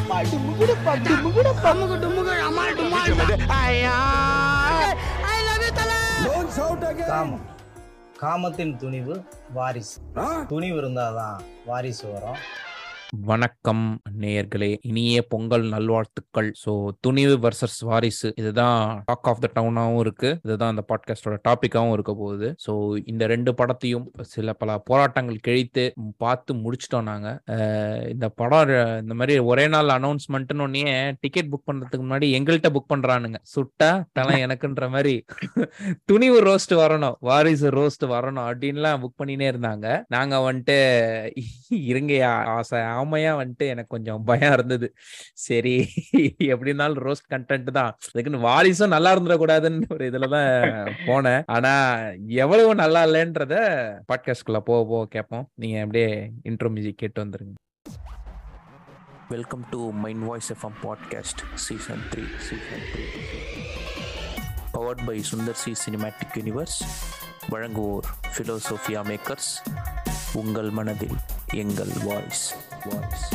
அம்மாள் டுமுகுடுப்பா டுமுகுடுப்பா அமுகு டுமுகு அமால் டுமால் I love you தல காமம் காமத்தின் துணிவு வாரிசு துணிவு இருந்தாதான் வாரிசு வரும் வணக்கம் நேயர்களே இனிய பொங்கல் நல்வாழ்த்துக்கள் ஸோ துணிவு வர்சஸ் வாரிசு இதுதான் டாக் ஆஃப் த டவுனாகவும் இருக்கு இதுதான் அந்த பாட்காஸ்டோட டாபிக்காகவும் இருக்க போகுது ஸோ இந்த ரெண்டு படத்தையும் சில பல போராட்டங்கள் கிழித்து ம், பார்த்து முடிச்சிட்டோம் நாங்க அஹ், இந்த படம் ர- இந்த மாதிரி ஒரே நாள் அனௌன்ஸ்மெண்ட்னு உடனே டிக்கெட் புக் பண்றதுக்கு முன்னாடி எங்கள்கிட்ட புக் பண்றானுங்க சுட்டா தலை எனக்குன்ற மாதிரி துணிவு ரோஸ்ட் வரணும் வாரிசு ரோஸ்ட் வரணும் அப்படின்லாம் புக் பண்ணினே இருந்தாங்க நாங்க வந்துட்டு இருங்கயா ஆசை ஆமையா வந்துட்டு எனக்கு கொஞ்சம் பயம் இருந்தது சரி எப்படி இருந்தாலும் ரோஸ்ட் கண்டென்ட் தான் அதுக்குன்னு வாரிசும் நல்லா இருந்துடக்கூடாதுன்னு ஒரு இதுலதான் போனேன் ஆனா எவ்வளவு நல்லா இல்லைன்றத பாட்காஸ்ட்குள்ள போக போக கேட்போம் நீங்க அப்படியே இன்ட்ரோ மியூசிக் கேட்டு வந்துருங்க welcome to Mind Voice FM podcast season three season three powered by Sundar C cinematic universe வழங்குவோர் ஃபிலோசோஃபியா மேக்கர்ஸ் உங்கள் மனதில் எங்கள் voice voice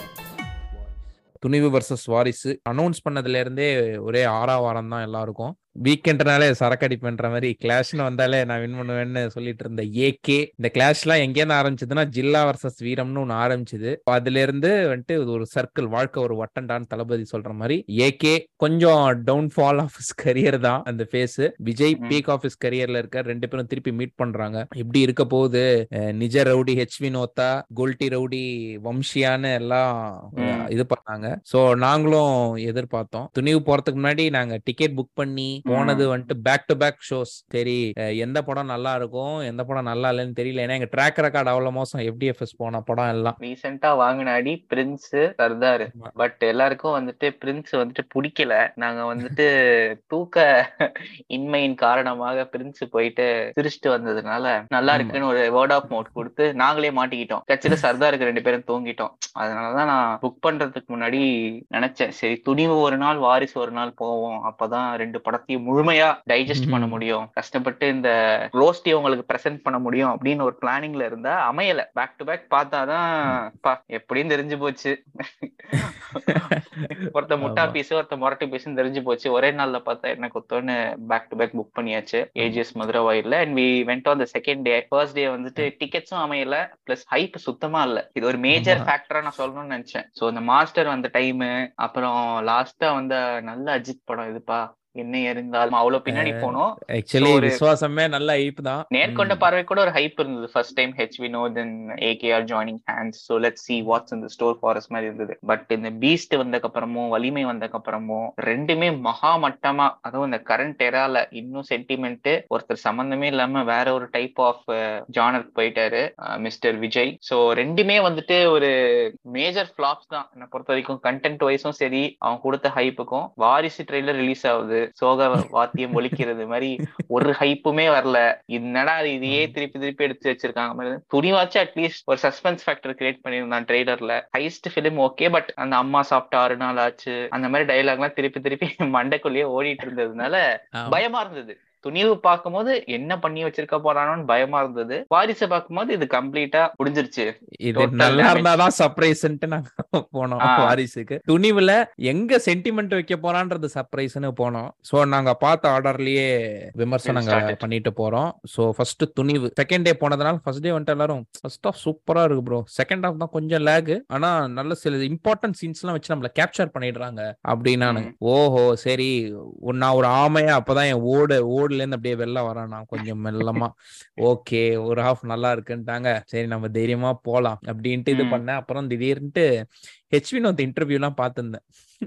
Thunivu versus Varisu announce பண்ணதுல இருந்தே ஒரே ஆறாவாரம் தான் எல்லாருக்கும் வீக்கெண்ட்னாலே சரக்கடிப்புன்ற மாதிரி கிளாஷ்னு வந்தாலே நான் வின் பண்ணுவேன்னு சொல்லிட்டு இருந்த ஏகே இந்த கிளாஷ்லாம் எங்கேருந்து ஆரம்பிச்சதுன்னா ஜில்லா வர்சஸ் வீரம்னு ஒன்று ஆரம்பிச்சது அதுல இருந்து வந்துட்டு இது ஒரு சர்க்கிள் வாழ்க்கை ஒரு வட்டண்டான்னு தளபதி சொல்ற மாதிரி ஏகே கொஞ்சம் டவுன்ஃபால் ஆஃப் ஹிஸ் கரியர் தான் அந்த ஃபேஸ் விஜய் ம். பீக் ஆஃப் ஹிஸ் கரியர்ல இருக்க ரெண்டு பேரும் திருப்பி மீட் பண்றாங்க எப்படி இருக்க போகுது அஹ் நிஜ ரவுடி ஹெச் வினோத்தா கோல்டி ரவுடி வம்சியான்னு எல்லாம் அஹ், ம். இது பண்ணாங்க சோ நாங்களும் எதிர்பார்த்தோம் துணிவு போறதுக்கு முன்னாடி நாங்க டிக்கெட் புக் பண்ணி போனது வந்துட்டு பேக் டு பேக் ஷோஸ் சரி அஹ், எந்த படம் நல்லா இருக்கும் எந்த படம் நல்லா இல்லைன்னு தெரியல ஏன்னா எங்க ட்ராக் ரெக்கார்ட் அவ்வளவு மோசம் எஃப்டிஎஃப்எஸ் போன படம் எல்லாம் ரீசெண்டா வாங்கின அடி பிரின்ஸ் சர்தார் ஆமா. பட் எல்லாருக்கும் வந்துட்டு பிரின்ஸ் வந்துட்டு பிடிக்கல நாங்க வந்துட்டு தூக்க இன்மையின் காரணமாக பிரின்ஸ் போயிட்டு சிரிச்சுட்டு வந்ததுனால நல்லா ஆமா. இருக்குன்னு ஒரு வேர்ட் ஆஃப் மவுட் கொடுத்து நாங்களே மாட்டிக்கிட்டோம் கட்சியில சர்தாருக்கு ரெண்டு பேரும் தூங்கிட்டோம் அதனாலதான் நான் புக் பண்றதுக்கு முன்னாடி நினைச்சேன் சரி துணிவு ஒரு நாள் வாரிசு ஒரு நாள் போவோம் அப்பதான் ரெண்டு படத்தையும் முழுமையா டைஜஸ்ட் பண்ண ம்ஹும். முடியும் கஷ்டப்பட்டு இந்த ரோஸ்டி உங்களுக்கு பிரசன்ட் பண்ண முடியும் அப்படின்னு ஒரு பிளானிங்ல இருந்தா அமையல பேக் டு பேக் பார்த்தாதான் பா எப்படியும் தெரிஞ்சு போச்சு ஒருத்த முட்டா ஆமா. பீஸ் ஒருத்த மொரட்டு பீஸ்னு தெரிஞ்சு போச்சு ஒரே நாள்ல பார்த்தா என்ன குத்தோன்னு பேக் டு பேக் புக் பண்ணியாச்சு ஏஜிஎஸ் மதுரை வாயில்ல and we went on the second day first day வந்துட்டு டிக்கெட்ஸும் அமையல பிளஸ் ஹைப் சுத்தமா இல்ல இது ஒரு மேஜர் ஆமா. ஃபேக்டரா நான் சொல்லணும்னு நினைச்சேன் சோ இந்த மாஸ்டர் வந்த டைம் அப்புறம் லாஸ்டா வந்த நல்ல அஜித் படம் இதுப்பா என்ன இருந்தாலும் அவ்வளவு பின்னாடி போனோம் ஆக்சுவலி ஒரு- விசுவாசமே நல்ல ஐப் தான் நேர்கொண்ட ம். பார்வை கூட ஒரு ஹைப் இருந்தது first time H Vinoth and AK are joining hands so let see what's இந்த ஸ்டோர் ஃபாரஸ்ட் மாதிரி இருந்தது பட் இந்த பீஸ்ட் வந்ததுக்கு அப்புறமும் வலிமை வந்ததுக்கு அப்புறமும் ரெண்டுமே மகா மட்டமா அதுவும் இந்த கரண்ட் எரால இன்னும் சென்டிமெண்ட் ஒருத்தர் சம்பந்தமே இல்லாம வேற ஒரு டைப் ஆஃப் ஜானருக்கு போயிட்டாரு மிஸ்டர் விஜய் ஸோ ரெண்டுமே வந்துட்டு ஒரு மேஜர் ஃபிளாப்ஸ் தான் என்னை பொறுத்த வரைக்கும் கண்டென்ட் வைஸும் சரி அவன் கொடுத்த ஹைப்புக்கும் வாரிசு ட்ரெய்லர் ரிலீஸ் ஆகுது சோக வாத்தியம் ஒலிக்கிறது மாதிரி ஒரு ஹைப்புமே வரல என்னடா இது இதையே திருப்பி திருப்பி எடுத்து வச்சிருக்காங்க மாதிரி இருக்கு. துணிவாச்சும் அட்லீஸ்ட் ஒரு சஸ்பென்ஸ் ஃபேக்டர் கிரியேட் பண்ணியிருந்தான் ட்ரெய்லர்ல ஹைஸ்ட் ஃபிலிம் ஓகே பட் அந்த அம்மா சாப்பிட்ட ஆறு நாள் ஆச்சு அந்த மாதிரி டைலாக் எல்லாம் திருப்பி திருப்பி மண்டைக்குள்ளேயே ஓடிட்டு இருந்ததுனால ஆமா. பயமா இருந்தது துணிவு பார்க்கும்போது என்ன பண்ணி வச்சிருக்க போறானோன்னு பயமா இருந்தது வாரிசை பார்க்கும்போது இது கம்ப்ளீட்டா முடிஞ்சிருச்சு இது Total நல்லா damage. இருந்தாதான் சர்ப்ரைஸ்ன்ட்டு நாங்க போனோம் ஆ. வாரிசுக்கு துணிவுல எங்க சென்டிமெண்ட் வைக்க போறான்றது சர்ப்ரைஸ்னு போனோம் சோ நாங்க பார்த்த ஆர்டர்லயே விமர்சனங்க We'll start it. பண்ணிட்டு போறோம் so first Thunivu second day போனதுனால ஃபர்ஸ்ட் டே வந்துட்டு எல்லாரும் ஃபர்ஸ்ட் ஆஃப் சூப்பரா இருக்கு ப்ரோ செகண்ட் ஹாஃப் தான் கொஞ்சம் லேக் ஆனா நல்ல சில இம்பார்ட்டன்ட் சீன்ஸ் எல்லாம் வச்சு நம்மள கேப்சர் பண்ணிடுறாங்க அப்படின்னானு ம். ஓஹோ சரி ஒரு- நான் ஒரு ஆமையா அப்பதான் என் ஓடு ஓடுல இருந்து அப்படியே வெளில வரேன் நான் கொஞ்சம் மெல்லமா ஓகே ஒரு ஹாஃப் நல்லா இருக்குன்ட்டாங்க சரி நம்ம தைரியமா போலாம் அப்படின்ட்டு இது ம். பண்ணேன் அப்புறம் திடீர்னுட்டு ஹெச் வினோத் இன்டர்வியூலாம் பார்த்திருந்தேன்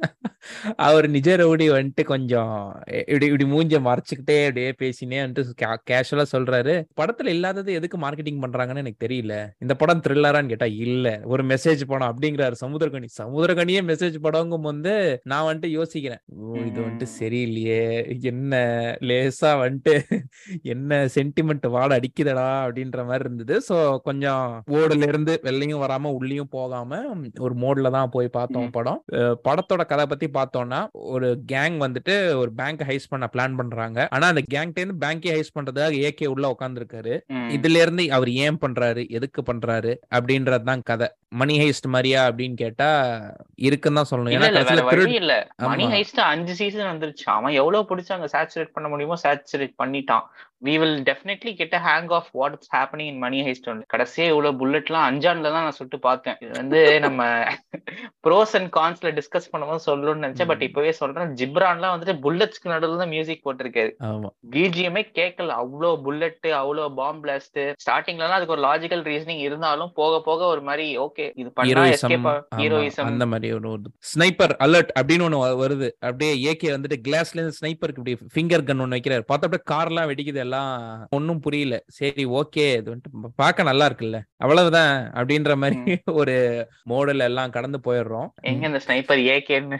அவர் நிஜ ரவுடி வந்துட்டு கொஞ்சம் எ- இப்படி இப்படி மூஞ்ச மறைச்சுக்கிட்டே அப்படியே பேசினே வந்துட்டு கேஷுவலா சொல்றாரு படத்துல இல்லாதது எதுக்கு மார்க்கெட்டிங் பண்றாங்கன்னு எனக்கு தெரியல இந்த படம் த்ரில்லரான்னு கேட்டா இல்ல ஒரு மெசேஜ் படம் அப்படிங்கிறாரு சமுத்திரகனி சமுத்திரகனியே மெசேஜ் படங்கும் போது நான் வந்துட்டு யோசிக்கிறேன் ஓ இது வந்துட்டு ம். சரியில்லையே என்ன லேசா வந்துட்டு என்ன சென்டிமெண்ட் வாட அடிக்குதடா அப்படின்ற மாதிரி இருந்தது சோ கொஞ்சம் ஓடுல இருந்து வெள்ளையும் வராம உள்ளியும் போகாம ஒரு மோட்ல தான் போய் பார்த்தோம் ம். படம் அஹ் படத்தோட கதை பத்தி பார்த்தோம்னா ஒரு கேங் வந்துட்டு ஒரு பேங்க் ஹைஸ் பண்ண பிளான் பண்றாங்க ஆனா அந்த கேங்ல இருந்து பேங்கே ஹைஸ் பண்றதுக்காக ஏகே உள்ள உட்காந்துருக்காரு ம். இதுல இருந்து அவர் ஏன் பண்றாரு எதுக்கு பண்றாரு அப்படின்றது தான் கதை மணி ஹைஸ்ட் மாதிரியா அப்படின்னு கேட்டா இருக்குன்னு தான் சொல்லணும் இல்ல ஏன்னா இல்ல வேற கடைசியில வழி திருடு இல்ல மணி ஆமா. ஹைஸ்ட் அஞ்சு சீசன் வந்துருச்சு அவன் எவ்வளவு பிடிச்சு அங்க சேச்சுரேட் பண்ண முடியுமோ சேச்சுரேட் பண்ணிட்டான் we will definitely get hang of what is happening in money heist ஒன்று கடைசியே இவ்வளவு புல்லட்லாம் அஞ்சான்ல தான் நான் சுட்டு பார்த்தேன் இது வந்து நம்ம ப்ரோஸ் அண்ட் கான்ஸ்ல டிஸ்கஸ் பண்ணும்போது சொல்லணும்னு நினைச்சேன் பட் ம். இப்பவே சொல்றேன் ஜிப்ரான்லாம் வந்துட்டு புல்லட்ஸ்க்கு நடுவில் தான் மியூசிக் போட்டிருக்காரு ஆமா பிஜிஎம்ஏ கேட்கல அவ்வளோ புல்லட் அவ்வளோ பாம் பிளாஸ்ட் ஸ்டார்டிங்ல எல்லாம் அதுக்கு ஒரு லாஜிக்கல் ரீசனிங் இருந்தாலும் போக போக ஒரு மாதிரி ஓகே இது பண்ணா ஹீரோயிசம் எஸ்கேப் ஹீரோயிசம் அந்த மாதிரி ஒரு ஒரு ஸ்னைப்பர் அலர்ட் அப்படின்னு ஒண்ணு வ- வருது அப்படியே ஏகே வந்துட்டு கிளாஸ்ல இருந்து ஸ்னைப்பருக்கு இப்படி ஃபிங்கர் கன் ஒண்ணு வைக்கிறாரு பார்த்தா அப்படியே கார் எல்லாம் வெடிக்குது எல்லாம் ஒன்னும் புரியல சரி ஓகே இது வந்துட்டு பார்க்க நல்லா இருக்குல்ல அவ்வளவுதான் அப்படின்ற மாதிரி ஒரு மாடல் எல்லாம் கடந்து போயிடுறோம் எங்க இந்த ஸ்னைப்பர் ஏகேன்னு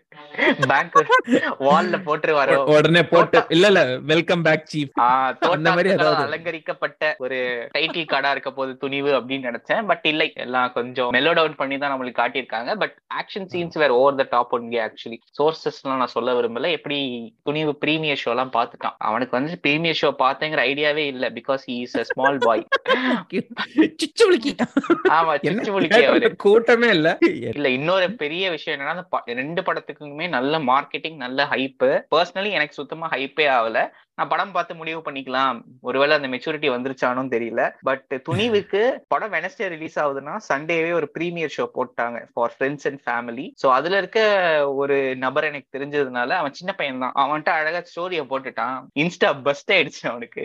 பேங்க் வால்ல போட்டு வர உ- உடனே போட்டு இல்ல இல்ல வெல்கம் பேக் சீஃப் அந்த மாதிரி ஏதாவது. அலங்கரிக்கப்பட்ட ஒரு டைட்டில் கார்டா இருக்க போது துணிவு அப்படின்னு நினைச்சேன் பட் இல்லை எல்லாம் கொஞ்சம் மெலோ டவுன் பண்ணி தான் நம்மளுக்கு காட்டியிருக்காங்க பட் ஆக்ஷன் சீன்ஸ் வேற over the top only actually sources எல்லாம் நான் சொல்ல விரும்பல எப்படி துணிவு பிரீமியர் ஷோ எல்லாம் பார்த்துட்டான் அவனுக்கு வந்து பிரீமியர் ஷோ பார்த்தேங்கிற ஐடியாவே இல்ல because he is a small boy சிச்சுவலிக்கி ஆமா சிச்சு முழிக்கி அவரு என்ன கூட்டமே இல்ல இல்ல இன்னொரு பெரிய விஷயம் என்னன்னா அந்த ப- ரெண்டு படத்துக்குமே நல்ல மார்க்கெட்டிங் நல்ல ஹைப்பு பர்சனலி எனக்கு சுத்தமா ஹைப்பே ஆகல நான் படம் பார்த்து முடிவு பண்ணிக்கலாம் ஒருவேளை அந்த மெச்சூரிட்டி வந்துருச்சானும் தெரியல பட் துணிவுக்கு படம் வெனஸ்டே ரிலீஸ் ஆகுதுன்னா சண்டேவே ஒரு ப்ரீமியர் ஷோ போட்டாங்க for friends and family so அதுல இருக்க ஒரு நபர் எனக்கு தெரிஞ்சதுனால அவன் சின்ன பையன் தான் அவன்கிட்ட அழகா ஸ்டோரிய போட்டுட்டான் இன்ஸ்டா பஸ்ட் ஆயிடுச்சு அவனுக்கு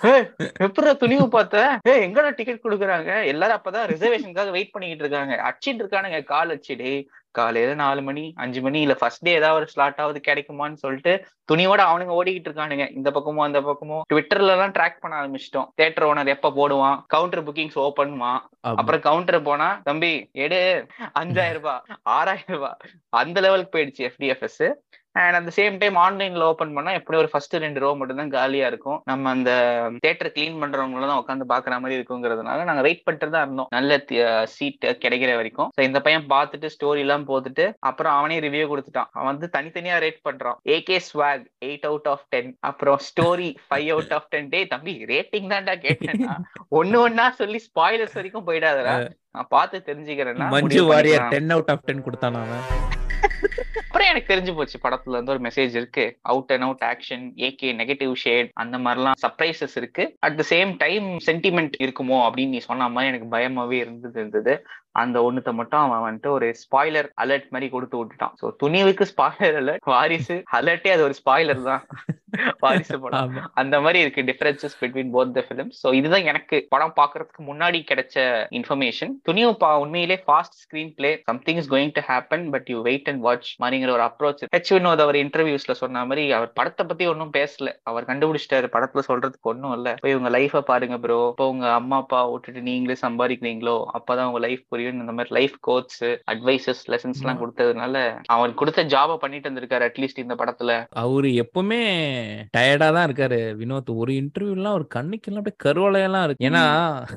எப்படா துணிவு பார்த்த ஏ எங்கடா டிக்கெட் கொடுக்குறாங்க எல்லாரும் அப்பதான் ரிசர்வேஷனுக்காக வெயிட் பண்ணிக்கிட்டு இருக்காங்க அடிச்சிட்டு இருக்கானுங்க கால் வச்சு டேய் காலையில நாலு மணி அஞ்சு மணி இல்ல ஃபர்ஸ்ட் டே ஏதாவது ஒரு ஸ்லாட் ஆகுது கிடைக்குமான்னு சொல்லிட்டு துணியோட அவனுங்க ஓடிக்கிட்டு இருக்கானுங்க இந்த பக்கமும் அந்த பக்கமும் ட்விட்டர்ல எல்லாம் ட்ராக் பண்ண ஆரம்பிச்சிட்டோம் தேட்டர் ஓனர் எப்ப போடுவான் கவுண்டர் புக்கிங்ஸ் ஓப்பன்வான் அப்புறம் கவுண்டர் போனா தம்பி எடு அஞ்சாயிரம் ரூபாய் ஆறாயிரம் ரூபாய் அந்த லெவலுக்கு போயிடுச்சு எஃப்டிஎஃப்எஸ் அண்ட் அந்த சேம் டைம் ஆன்லைன்ல ஓபன் பண்ணா எப்படி ஒரு ஃபர்ஸ்ட் ரெண்டு ரோ மட்டும் தான் காலியா இருக்கும் நம்ம அந்த தேட்டர் கிளீன் பண்றவங்கள தான் உட்காந்து பாக்குற மாதிரி இருக்குங்கிறதுனால நாங்க வெயிட் பண்ணிட்டு தான் இருந்தோம் நல்ல சீட் கிடைக்கிற வரைக்கும் So இந்த பையன் பார்த்துட்டு ஸ்டோரி எல்லாம் போட்டுட்டு அப்புறம் அவனே ரிவ்யூ கொடுத்துட்டான் அவன் வந்து தனித்தனியா ரேட் பண்றான் AK swag eight out of ten அப்புறம் story five out of ten டே தம்பி ரேட்டிங் தான்டா கேட்டேன்னா ஒண்ணு ஒன்னா சொல்லி ஸ்பாயிலர்ஸ் வரைக்கும் போயிடாதடா நான் பார்த்து தெரிஞ்சுக்கிறேன்னா மஞ்சு முடிவு வாரியர் பண்ணிக்கலாம். டென் அவுட் ஆஃப் டென் கொடுத்தானா அவன் அப்புறம் எனக்கு தெரிஞ்சு போச்சு படத்துல இருந்து ஒரு மெசேஜ் இருக்கு out and out action AK negative shade அந்த மாதிரிலாம் சர்ப்ரைசஸ் இருக்கு at the same time sentiment இருக்குமோ அப்படின்னு நீ சொன்ன மாதிரி எனக்கு பயமாவே இருந்தது இருந்தது அந்த ஒண்ணுத்த மட்டும் அவன் வந்துட்டு ஒரு ஸ்பாய்லர் அலர்ட் மாதிரி கொடுத்து விட்டுட்டான் சோ துணிவுக்கு ஸ்பாய்லர் அலர்ட் வாரிசு அலர்ட்டே அது ஒரு ஸ்பாய்லர் தான் வாரிசு படம் ஆமா அந்த மாதிரி இருக்கு differences between both the film so இதுதான் எனக்கு படம் பாக்குறதுக்கு முன்னாடி கிடைச்ச இன்ஃபர்மேஷன் துணிவு பா உண்மையிலே fast screenplay something is going to happen but you wait and watch மாதிரிங்கிற ஒரு அப்ரோச் ஹெச் வினோத் அவர் இன்டர்வியூஸ்ல சொன்ன மாதிரி அவர் படத்தை பத்தி ஒன்றும் பேசல அவர் கண்டுபிடிச்சிட்டாரு படத்துல சொல்றதுக்கு ஒன்றும் இல்ல போய் உங்க லைஃப பாருங்க ப்ரோ இப்போ உங்க அம்மா அப்பா விட்டுட்டு நீங்களே சம்பாதிக்கிறீங்களோ அப்பதான் உங்க லைஃப் புரியும் இந்த மாதிரி லைஃப் கோச் அட்வைசஸ் லெசன்ஸ் எல்லாம் கொடுத்ததுனால அவர் கொடுத்த ஜாப பண்ணிட்டு இருந்திருக்காரு அட்லீஸ்ட் இந்த படத்துல அவரு எப்பவுமே டயர்டா தான் இருக்காரு வினோத் ஒரு இன்டர்வியூலாம் ஒரு கண்ணுக்கெல்லாம் அப்படியே கருவளையெல்லாம் இருக்கு ஏன்னா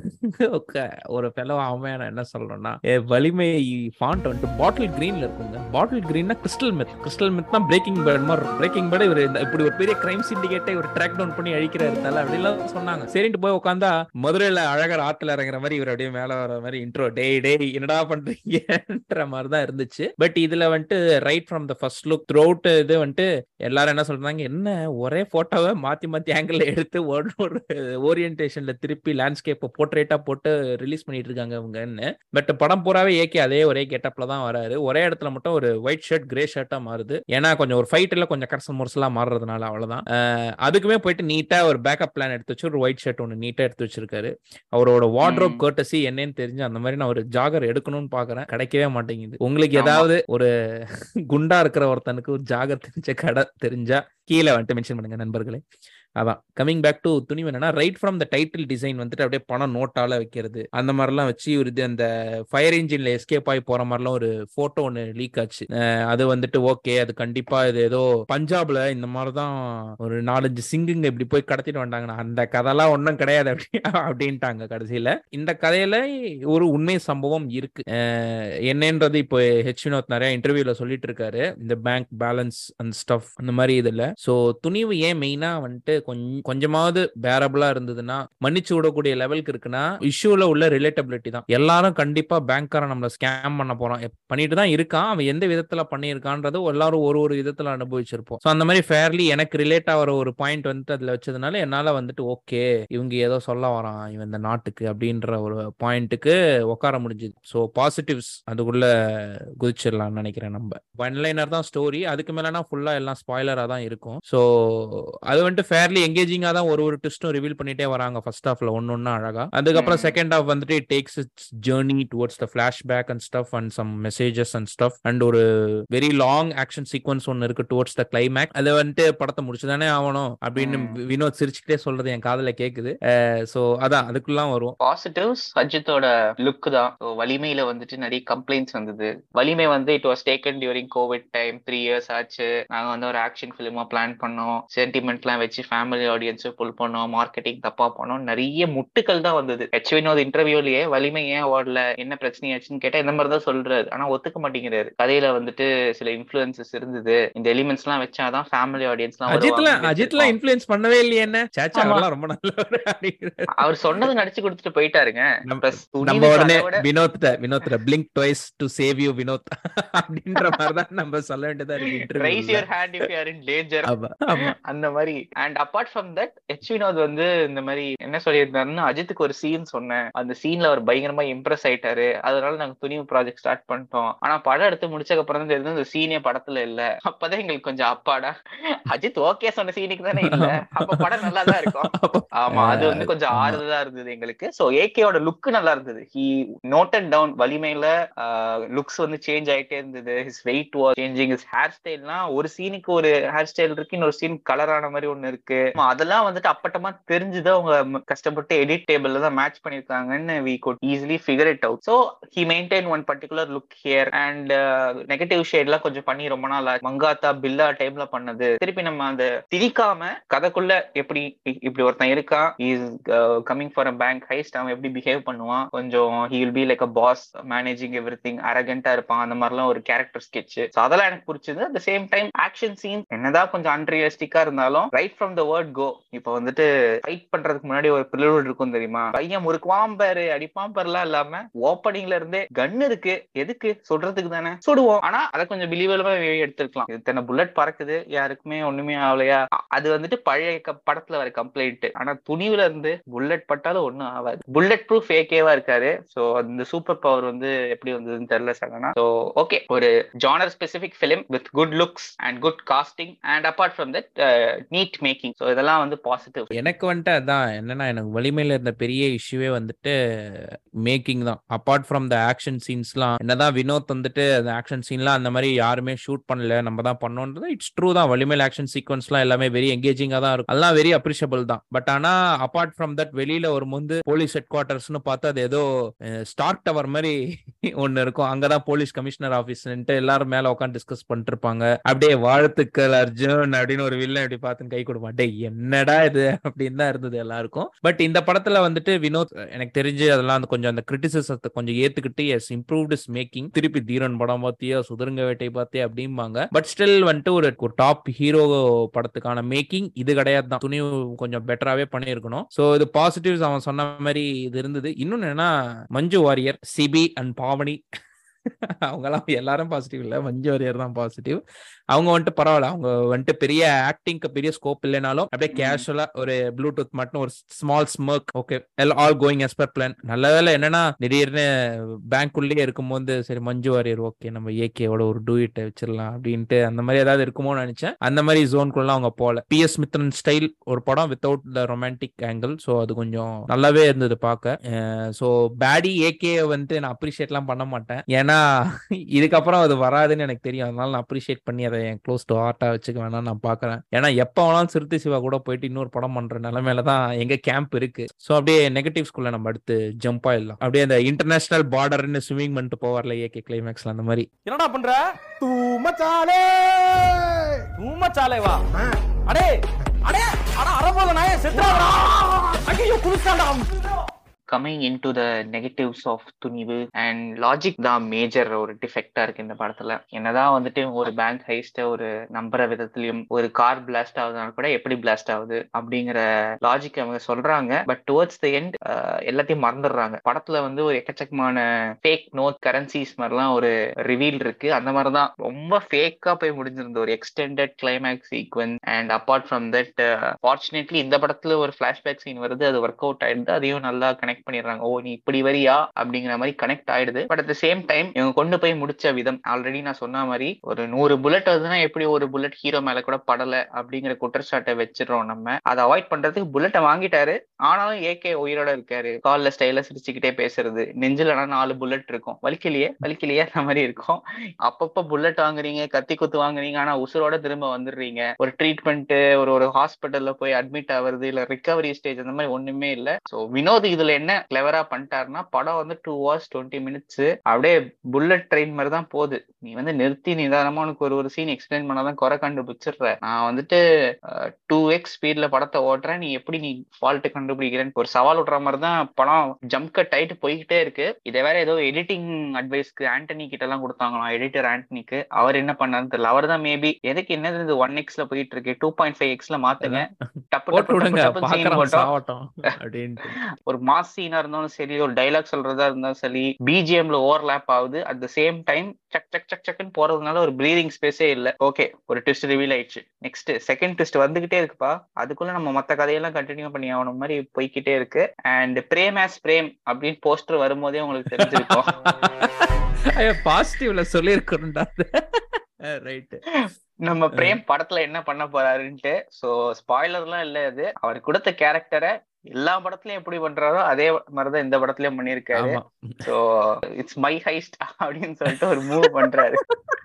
க- ஒரு ஃபெலோ அவன் என்ன சொல்றேன்னா "ஏ, வலிமை ஃபாண்ட் வந்துட்டு பாட்டில் கிரீன்ல இருக்குங்க பாட்டில் கிரீன்னா கிறிஸ்டல் மெத் கிறிஸ்டல் மெத் தான் பிரேக்கிங் பேட் மாதிரி பிரேக்கிங் பேட் இவர் இந்த- இப்படி ஒரு பெரிய கிரைம் சிண்டிகேட்டை ஒரு ட்ராக் டவுன் பண்ணி அழிக்கிறாரு தல அப்படிலாம் சொன்னாங்க சரின்ட்டு போய் உட்காந்தா மதுரையில அழகர் ஆத்துல இறங்குற மாதிரி இவர் அப்படியே மேல வர மாதிரி இன்ட்ரோ டேய் டேய் என்னடா பண்றீங்கன்ற மாதிரி தான் இருந்துச்சு பட் இதுல வந்துட்டு right from the first look throughout இது வந்துட்டு எல்லாரும் என்ன சொல்றாங்க என்ன ஒரே போட்டோவை மாத்தி மாத்தி ஆங்கிள் எடுத்து ஒரு ஒரு ஓரியன்டேஷன்ல திருப்பி லேண்ட்ஸ்கேப்பை போர்ட்ரேட்டா போட்டு ரிலீஸ் பண்ணிட்டு இருக்காங்க இவங்கன்னு பட் படம் பூராவே ஏகே அதே ஒரே கெட்டப்ல தான் வராரு ஒரே இடத்துல மட்டும் ஒரு ஒயிட் ஷர்ட் கிரே ஷர்ட்டா மாறுது ஏன்னா கொஞ்சம் ஒரு ஃபைட்ல கொஞ்சம் கரசல் முரசலா மாறுறதுனால அவ்வளவுதான் அஹ் அதுக்குமே போயிட்டு நீட்டா ஒரு பேக்கப் பிளான் எடுத்து வச்சு ஒரு ஒயிட் ஷர்ட் ஒன்று நீட்டா எடுத்து வச்சிருக்காரு அவரோட வார்ட்ரோப் ம். கர்டசி என்னன்னு தெரிஞ்சு அந்த மாதிரி நான் ஒரு ஜாகர் எடுக்கணும்னு பாக்குறேன் கிடைக்கவே மாட்டேங்குது உங்களுக்கு ஆமா. ஏதாவது ஒரு குண்டா இருக்கிற ஒருத்தனுக்கு ஒரு ஜாகர் தெரிஞ்ச கடை தெரிஞ்சா கீழே வந்துட்டு மென்ஷன் பண்ணுங்க நண்பர்களே அதான் கமிங் பேக் டு துணிவு என்னன்னா right from the title design வந்துட்டு அப்படியே பணம் நோட்டால வைக்கிறது அந்த மாதிரிலாம் வச்சு ஒரு இது அந்த ஃபயர் இன்ஜின்ல எஸ்கேப் ஆகி போற மாதிரிலாம் ஒரு போட்டோ ஒன்று லீக் ஆச்சு அஹ் அது வந்துட்டு ஓகே அது கண்டிப்பா இது ஏதோ பஞ்சாப்ல இந்த மாதிரி தான் ஒரு நாலஞ்சு சிங்குங்க இப்படி போய் கடத்திட்டு வந்தாங்கன்னா அந்த கதைலாம் ஒன்றும் கிடையாது அப்படி அப்படின்ட்டாங்க கடைசியில இந்த கதையில ஒரு உண்மை சம்பவம் இருக்கு அஹ் என்னன்றது இப்போ ஹெச் வினோத் நிறைய இன்டர்வியூல சொல்லிட்டு இருக்காரு இந்த பேங்க் பேலன்ஸ் அண்ட் ஸ்டஃப் அந்த மாதிரி இதுல சோ துணிவு ஏன் மெயினா வந்துட்டு கொஞ்சம் கொஞ்சமாவது பேரபிளா இருந்ததுன்னா மன்னிச்சு விடக்கூடிய லெவலுக்கு இருக்குன்னா இஷ்யூல உள்ள ரிலேட்டபிலிட்டி தான் எல்லாரும் கண்டிப்பா பேங்க்காரன் நம்மள ஸ்கேம் பண்ண போறான் எப்- பண்ணிட்டு தான் இருக்கான் அவன் எந்த விதத்துல பண்ணியிருக்கான்றது எல்லாரும் ஒரு ஒரு விதத்துல அனுபவிச்சிருப்போம் ஸோ அந்த மாதிரி ஃபேர்லி எனக்கு ரிலேட் ஆகிற ஒரு பாயிண்ட் வந்துட்டு அதுல வச்சதுனால என்னால வந்துட்டு ஓகே இவங்க ஏதோ சொல்ல வரான் இவன் இந்த நாட்டுக்கு அப்படின்ற ஒரு பாயிண்ட்டுக்கு உட்கார முடிஞ்சுது ஸோ பாசிட்டிவ்ஸ் அதுக்குள்ள குதிச்சிடலாம்னு நினைக்கிறேன் நம்ம ஒன்லைனர் தான் ஸ்டோரி அதுக்கு மேலனா ஃபுல்லா எல்லாம் ஸ்பாய்லரா தான் இருக்கும் ஸோ அது வந்துட்டு ஃபேர்லி எங்கேஜிங்கா தான் ஒரு ஒரு ட்விஸ்டும் ரிவீல் பண்ணிட்டே வராங்க ஃபர்ஸ்ட் ஹாஃப்ல ஒன்னு ஒன்னு அழகா அதுக்கப்புறம் ம். செகண்ட் ஹாஃப் வந்துட்டு it takes its journey towards the flashback and stuff and some messages and stuff and ஒரு வெரி லாங் ஆக்ஷன் சீக்வன்ஸ் ஒன்னு இருக்கு டுவர்ட்ஸ் த கிளைமேக் அதை வந்துட்டு படத்தை முடிச்சுதானே ஆகணும் அப்படின்னு ம். வினோத் சிரிச்சுக்கிட்டே சொல்றது என் காதுல கேக்குது ஸோ அதான் அதுக்குலாம் வரும் பாசிட்டிவ்ஸ் அஜித்தோட லுக் தான் So, வலிமையில வந்துட்டு நிறைய கம்ப்ளைண்ட்ஸ் வந்தது வலிமை வந்து it was taken during Covid time three years ஆச்சு நாங்க வந்து ஒரு ஆக்ஷன் ஃபிலிமா பிளான் பண்ணோம் சென்டிமெண்ட்லாம் வச்சு ஃபேமிலி ஆடியன்ஸை புல் பண்ணோம் மார்க்கெட்டிங் தப்பா பண்ணோம் நிறைய முட்டுக்கள் தான் வந்தது ஹெச் வினோத் இன்டர்வியூலயே வலிமை ஏன் ஓடல என்ன பிரச்சனையாச்சுன்னு கேட்டா இந்த மாதிரி தான் சொல்றாரு ஆனா ஒத்துக்க மாட்டேங்கிறாரு கதையில வந்துட்டு சில இன்ஃபுளுசஸ் இருந்தது இந்த எலிமெண்ட்ஸ் எல்லாம் வச்சாதான் ஃபேமிலி ஆடியன்ஸ் அஜித்ல அஜித்ல இன்ஃபுளுன்ஸ் பண்ணவே இல்லையே என்ன சேச்சா ஆமா. அவர்லாம் ரொம்ப நல்லவர் அப்படிங்கிறாரு. அவர் சொன்னது நடிச்சு கொடுத்துட்டு போயிட்டாருங்க நம்ம- Plus நம்ம துணிவு உடனே அதை விட- வினோத்ட வினோத்ட blink twice to save you Vinoth அப்படின்ற மாதிரி தான் நம்ம சொல்ல வேண்டியதா இருக்கு raise interview your hand if you're in danger ஆமா ஆமா அந்த மாதிரி and apart from that H Vinoth வந்து இந்த மாதிரி என்ன சொல்லியிருந்தாருன்னா அஜித்துக்கு ஒரு சீன் சொன்னேன் அந்த சீன்ல அவர் பயங்கரமா இம்ப்ரெஸ் ஆயிட்டாரு அதனால நாங்க துணிவு ப்ராஜெக்ட் ஸ்டார்ட் பண்ணிட்டோம் ஆனா படம் எடுத்து முடிச்சதுக்கு அப்புறம் தான் தெரியுது இந்த சீனே படத்துல இல்ல அப்பதான் எங்களுக்கு கொஞ்சம் அப்பாடா அஜித் ஓகே சொன்ன சீனுக்கு தானே இல்ல அப்ப படம் நல்லா தான் இருக்கும் ஆமா அது வந்து கொஞ்சம் ஆமா. ஆறுதலா இருந்தது எங்களுக்கு சோ ஏகேயோட லுக் நல்லா இருந்தது ஹி நோட்டட் டவுன் வலிமையில லுக்ஸ் வந்து சேஞ்ச் ஆயிட்டே இருந்தது his weight was changing his hair ஸ்டைல்னா ஒரு சீனுக்கு ஒரு ஹேர் ஸ்டைல் இருக்கு இன்னொரு சீன் கலரான மாதிரி ஒண்ணு இருக்கு ஆமா, அதெல்லாம் வந்துட்டு அப்பட்டமா தெரிஞ்சுதான் அவங்க ம- கஷ்டப்பட்டு எடிட் டேபிள்ல தான் மேட்ச் பண்ணிருக்காங்கன்னு we could easily figure it out so he maintain one particular look here and negative ஷேட்லாம் கொஞ்சம் பண்ணி ரொம்ப நாள் ஆச்சு. மங்காத்தா பில்லா டைம்ல பண்ணது திருப்பி நம்ம அந்த திணிக்காம கதைக்குள்ள எப்படி இ- இப்படி ஒருத்தன் இருக்கான் is coming for a bank heist அவன் எப்படி பிஹேவ் பண்ணுவான் கொஞ்சம் he will be like a boss managing everything அரகண்டா இருப்பான் அந்த மாதிரிலாம் ஒரு கேரக்டர் ஸ்கெட்ச் அதெல்லாம் எனக்கு பிடிச்சது at same time action scene என்னதான் கொஞ்சம் அன்ரியலிஸ்டிக்கா இருந்தாலும் right from the word go இப்போ வந்துட்டு ஃபைட் பண்றதுக்கு முன்னாடி ஒரு பிள்ளைகள் இருக்கும் தெரியுமா பையன் முறுக்குவான் பாரு அடிப்பான் பாருலாம் இல்லாம ஓப்பனிங்ல இருந்தே கன் இருக்கு எதுக்கு சொல்றதுக்கு தானே சுடுவோம் ஆனா அதை கொஞ்சம் பிலீவலமா எடுத்துருக்கலாம் இது தன்னை புல்லட் பறக்குது யாருக்குமே ஒண்ணுமே ஆகலையா அ- அது வந்துட்டு பழைய க- படத்துல வர கம்ப்ளைண்ட் ஆனா துணிவுல இருந்து புல்லட் பட்டாலும் ஒண்ணும் ஆகாது புல்லட் ப்ரூஃப் ஏகேவா இருக்காரு சோ அந்த சூப்பர் பவர் வந்து எப்படி வந்ததுன்னு தெரியல சகனா சோ ஓகே ஒரு genre specific film with good looks and good casting and apart from that neat making so இதெல்லாம் வந்து பாசிட்டிவ் எனக்கு வந்துட்டு அதான் என்னன்னா எனக்கு வலிமையில இருந்த பெரிய இஷ்யூவே வந்துட்டு மேக்கிங் தான் அப்பார்ட் ஃப்ரம் த ஆக்ஷன் சீன்ஸ்லாம் என்னதான் வினோத் வந்துட்டு அந்த ஆக்ஷன் சீன்லாம் அந்த மாதிரி யாருமே ஷூட் பண்ணல நம்ம தான் பண்ணோன்றது இட்ஸ் ட்ரூ தான் வலிமையில் ஆக்ஷன் சீக்வன்ஸ்லாம் எல்லாமே வெரி எங்கேஜிங்காக தான் இருக்கும் அதெல்லாம் வெரி அப்ரிஷியபிள் தான் பட் ஆனா அப்பார்ட் ஃப்ரம் தட் வெளியில ஒரு முந்து போலீஸ் ஹெட் குவார்டர்ஸ்னு பார்த்தா அது ஏதோ ஸ்டார்க் டவர் மாதிரி ஒன்னு இருக்கும் அங்கதான் போலீஸ் கமிஷனர் ஆஃபீஸ்ன்ட்டு எல்லாரும் மேல உட்காந்து டிஸ்கஸ் பண்ணிட்டு இருப்பாங்க அப்படியே வாழ்த்துக்கள் அர்ஜுன் அப்படின்னு ஒரு வில்லன் இப்படி பார்த்து கை கொடுப்பான் டேய் என்னடா இது அப்படின்னு தான் இருந்தது எல்லாருக்கும் பட் இந்த படத்துல வந்துட்டு வினோத் எனக்கு தெரிஞ்சு அதெல்லாம் அந்த கொஞ்சம் அந்த கிரிட்டிசிசத்தை கொஞ்சம் ஏத்துக்கிட்டு எஸ் இம்ப்ரூவ்ட் இஸ் மேக்கிங் திருப்பி தீரன் படம் பார்த்தியா சுதருங்க வேட்டை பார்த்தே அப்படிம்பாங்க பட் ஸ்டில் வந்துட்டு ஒரு ஒரு டாப் ஹீரோ படத்துக்கான மேக்கிங் இது கிடையாது தான் துணிவு கொஞ்சம் பெட்டராகவே பண்ணியிருக்கணும் ஸோ இது பாசிட்டிவ்ஸ் அவன் சொன்ன மாதிரி இது இருந்தது இன்னொன்னு என்னன்னா மஞ்சு வாரியர் சிபி அண்ட் பாவனி அவங்கெல்லாம் எல்லாரும் பாசிட்டிவ் இல்லை மஞ்சு வாரியர் தான் பாசிட்டிவ் அவங்க வந்துட்டு பரவாயில்ல அவங்க வந்துட்டு பெரிய ஆக்டிங்க்கு பெரிய ஸ்கோப் இல்லைனாலும் அப்படியே ம். கேஷுவலா ஒரு ப்ளூடூத் மட்டும் ஒரு ஸ்மால் ஸ்மர்க் ஓகே எல் all going as per plan நல்ல வேலை என்னன்னா திடீர்னு பேங்க்குள்ளேயே இருக்கும்போது சரி மஞ்சு வாரியர் ஓகே நம்ம ஏகேவோட ஒரு டூயிட்டை வச்சிடலாம் அப்படின்ட்டு அந்த மாதிரி ஏதாவது இருக்குமோன்னு நினைச்சேன் அந்த மாதிரி ஜோனுக்குள்ள அவங்க போல பி எஸ் மித்ரன் ஸ்டைல் ஒரு படம் without the romantic angle so அது கொஞ்சம் நல்லாவே இருந்தது பார்க்க ஸோ பேடி ஏகே வந்துட்டு நான் அப்ரிஷியேட்லாம் பண்ண மாட்டேன் ஏன்னா ஏன்னா இதுக்கப்புறம் அது வராதுன்னு எனக்கு தெரியும் அதனால நான் அப்ரிஷியேட் பண்ணி அதை என் க்ளோஸ் டு ஹார்ட்டா வச்சுக்க வேணாம் நான் பாக்குறேன் ஏன்னா எப்ப வேணாலும் சிறுத்தை சிவா கூட போயிட்டு இன்னொரு படம் பண்ற நிலைமையில தான் எங்க கேம்ப் இருக்கு ஸோ அப்படியே நெகட்டிவ் ஸ்கூல்ல நம்ம அடுத்து ஜம்ப் ஆயிடலாம் அப்படியே அந்த இன்டர்நேஷனல் பார்டர்னு ஸ்விமிங் பண்ணிட்டு போவார்ல ஏகே கிளைமேக்ஸ்ல அந்த மாதிரி என்னடா பண்ற தூமச்சாலே தூமச்சாலே வா அடே அடே அட அரபோத நாயே செத்துறாடா ஐயோ குளிச்சாடா coming into the negatives of Thunivu and logic தான் மேஜர் ஒரு டிஃபெக்டா இருக்கு இந்த படத்துல என்னதான் வந்துட்டு ஒரு பேங்க் ஹைஸ்ட ஒரு நம்புற விதத்திலயும் ஒரு கார் பிளாஸ்ட் ஆகுதுனால கூட எப்படி பிளாஸ்ட் ஆகுது அப்படிங்கிற லாஜிக் அவங்க சொல்றாங்க பட் டுவர்ட்ஸ் த எண்ட் எல்லாத்தையும் மறந்துடுறாங்க படத்துல வந்து ஒரு எக்கச்சக்கமான ஃபேக் நோட் கரன்சிஸ் மாதிரிலாம் ஒரு ரிவீல் இருக்கு அந்த மாதிரிதான் ரொம்ப ஃபேக்கா போய் முடிஞ்சிருந்த ஒரு extended climax sequence and apart from that fortunately இந்த படத்துல ஒரு ஃபிளாஷ்பேக் சீன் வருது அது ஒர்க் அவுட் ஆயிடுது அதையும் நல்லா கனெக்ட் பண்ணிடுறாங்க ஓ நீ இப்படி வரியா அப்படிங்கிற மாதிரி கனெக்ட் ஆயிடுது பட் அட் சேம் டைம் இவங்க கொண்டு போய் முடிச்ச விதம் ஆல்ரெடி நான் சொன்ன மாதிரி ஒரு நூறு புல்லட் வருதுன்னா எப்படி ஒரு புல்லட் ஹீரோ மேல கூட படல அப்படிங்கிற குற்றச்சாட்டை வச்சிடறோம் நம்ம அதை அவாய்ட் பண்றதுக்கு புல்லட்டை வாங்கிட்டாரு ஆனாலும் ஏகே உயிரோட இருக்காரு கால்ல ஸ்டைல சிரிச்சுக்கிட்டே பேசுறது நெஞ்சில நாலு புல்லட் இருக்கும் வலிக்கலையே வலிக்கலையே அந்த மாதிரி இருக்கும் அப்பப்ப புல்லட் வாங்குறீங்க கத்தி குத்து வாங்குறீங்க ஆனா உசுரோட திரும்ப வந்துடுறீங்க ஒரு ட்ரீட்மெண்ட் ஒரு ஒரு ஹாஸ்பிட்டல்ல போய் அட்மிட் ஆகுறது இல்ல ரிகவரி ஸ்டேஜ் அந்த மாதிரி ஒண்ணுமே இல்ல சோ வினோத் இதுல என்ன கிளவரா பண்ணிட்டாருன்னா படம் வந்து டூ ஹவர்ஸ் டுவெண்ட்டி மினிட்ஸ் அப்படியே புல்லட் ட்ரெயின் மாதிரி தான் போகுது நீ வந்து நிறுத்தி நிதானமா உனக்கு ஒரு ஒரு சீன் எக்ஸ்பிளைன் பண்ணாதான் குறை கண்டுபிடிச்சிடுற நான் வந்துட்டு டூ எக்ஸ் ஸ்பீட்ல படத்தை ஓட்டுறேன் நீ எப்படி நீ ஃபால்ட் கண்டுபிடிக்கிறேன்னு ஒரு சவால் விடுற மாதிரி தான் படம் ஜம்ப் கட் ஆயிட்டு போய்கிட்டே இருக்கு இதை வேற ஏதோ எடிட்டிங் அட்வைஸ்க்கு ஆண்டனி கிட்ட எல்லாம் கொடுத்தாங்களாம் எடிட்டர் ஆண்டனிக்கு அவர் என்ன பண்ணாருன்னு தெரியல அவர் தான் மேபி எதுக்கு என்னது இது ஒன் எக்ஸ்ல போயிட்டு இருக்கு டூ பாயிண்ட் ஃபைவ் எக்ஸ்ல மாத்துங்க டப்பு போட்டு டப்பு விடுங்க டப்பு டப்புன்னு scene பாக்குறோம் போட்டோம் சாவட்டும் அப்படின்ட்டு ஒரு மாஸ் சீனா இருந்தாலும் சரி ஒரு டைலாக் சொல்றதா இருந்தாலும் சரி பிஜிஎம்ல ஓவர்லாப் ஆகுது அட் த சேம் டைம் சக் சக் சக் சக்குன்னு போறதுனால ஒரு பிரீதிங் ஸ்பேஸே இல்ல ஓகே ஒரு ட்விஸ்ட் ரிவீல் ஆயிடுச்சு நெக்ஸ்ட் செகண்ட் ட்விஸ்ட் வந்துகிட்டே இருக்குப்பா அதுக்குள்ள நம்ம மத்த கதையெல்லாம் கண்டினியூ பண்ணி ஆகணும் மாதிரி போய்க்கிட்டே இருக்கு அண்ட் பிரேம் ஆஸ் பிரேம் அப்படின்னு போஸ்டர் வரும்போதே உங்களுக்கு தெரிஞ்சிருக்கும் ஐயோ பாசிட்டிவ்ல சொல்லியிருக்கணும்டா ரைட் நம்ம பிரேம் படத்துல என்ன பண்ண போறாருன்ட்டு சோ ஸ்பாய்லர்லாம் இல்ல அது அவர் கொடுத்த கேரக்டரை எல்லா படத்துலயும் எப்படி பண்றாரோ அதே மாதிரிதான் இந்த படத்துலயும் பண்ணிருக்காரு ஆமா சோ இட்ஸ் மை ஹைஸ்ட் அப்படின்னு சொல்லிட்டு ஒரு மூவ் பண்றாரு